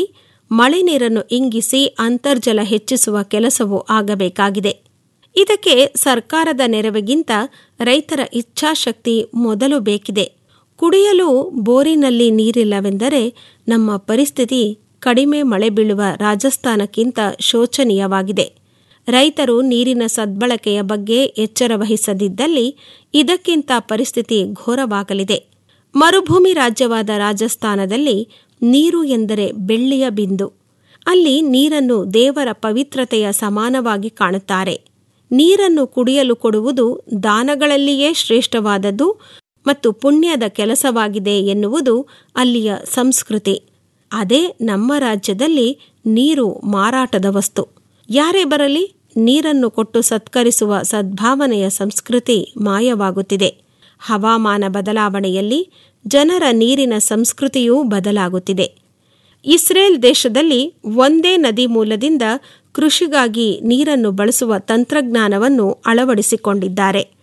ಮಳೆ ನೀರನ್ನು ಇಂಗಿಸಿ ಅಂತರ್ಜಲ ಹೆಚ್ಚಿಸುವ ಕೆಲಸವೂ ಆಗಬೇಕಾಗಿದೆ ಇದಕ್ಕೆ ಸರ್ಕಾರದ ನೆರವಿಗಿಂತ ರೈತರ ಇಚ್ಛಾಶಕ್ತಿ ಮೊದಲು ಬೇಕಿದೆ ಕುಡಿಯಲು ಬೋರಿನಲ್ಲಿ ನೀರಿಲ್ಲವೆಂದರೆ ನಮ್ಮ ಪರಿಸ್ಥಿತಿ ಕಡಿಮೆ ಮಳೆ ಬೀಳುವ ರಾಜಸ್ಥಾನಕ್ಕಿಂತ ಶೋಚನೀಯವಾಗಿದೆ ರೈತರು ನೀರಿನ ಸದ್ಬಳಕೆಯ ಬಗ್ಗೆ ಎಚ್ಚರ ವಹಿಸದಿದ್ದಲ್ಲಿ ಇದಕ್ಕಿಂತ ಪರಿಸ್ಥಿತಿ ಘೋರವಾಗಲಿದೆ ಮರುಭೂಮಿ ರಾಜ್ಯವಾದ ರಾಜಸ್ಥಾನದಲ್ಲಿ ನೀರು ಎಂದರೆ ಬೆಳ್ಳಿಯ ಬಿಂದು ಅಲ್ಲಿ ನೀರನ್ನು ದೇವರ ಪವಿತ್ರತೆಯ ಸಮಾನವಾಗಿ ಕಾಣುತ್ತಾರೆ ನೀರನ್ನು ಕುಡಿಯಲು ಕೊಡುವುದು ದಾನಗಳಲ್ಲಿಯೇ ಶ್ರೇಷ್ಠವಾದದ್ದು ಮತ್ತು ಪುಣ್ಯದ ಕೆಲಸವಾಗಿದೆ ಎನ್ನುವುದು ಅಲ್ಲಿಯ ಸಂಸ್ಕೃತಿ ಅದೇ ನಮ್ಮ ರಾಜ್ಯದಲ್ಲಿ ನೀರು ಮಾರಾಟದ ವಸ್ತು ಯಾರೇ ಬರಲಿ ನೀರನ್ನು ಕೊಟ್ಟು ಸತ್ಕರಿಸುವ ಸದ್ಭಾವನೆಯ ಸಂಸ್ಕೃತಿ ಮಾಯವಾಗುತ್ತಿದೆ ಹವಾಮಾನ ಬದಲಾವಣೆಯಲ್ಲಿ ಜನರ ನೀರಿನ ಸಂಸ್ಕೃತಿಯೂ ಬದಲಾಗುತ್ತಿದೆ ಇಸ್ರೇಲ್ ದೇಶದಲ್ಲಿ ಒಂದೇ ನದಿ ಮೂಲದಿಂದ ಕೃಷಿಗಾಗಿ ನೀರನ್ನು ಬಳಸುವ ತಂತ್ರಜ್ಞಾನವನ್ನು ಅಳವಡಿಸಿಕೊಂಡಿದ್ದಾರೆ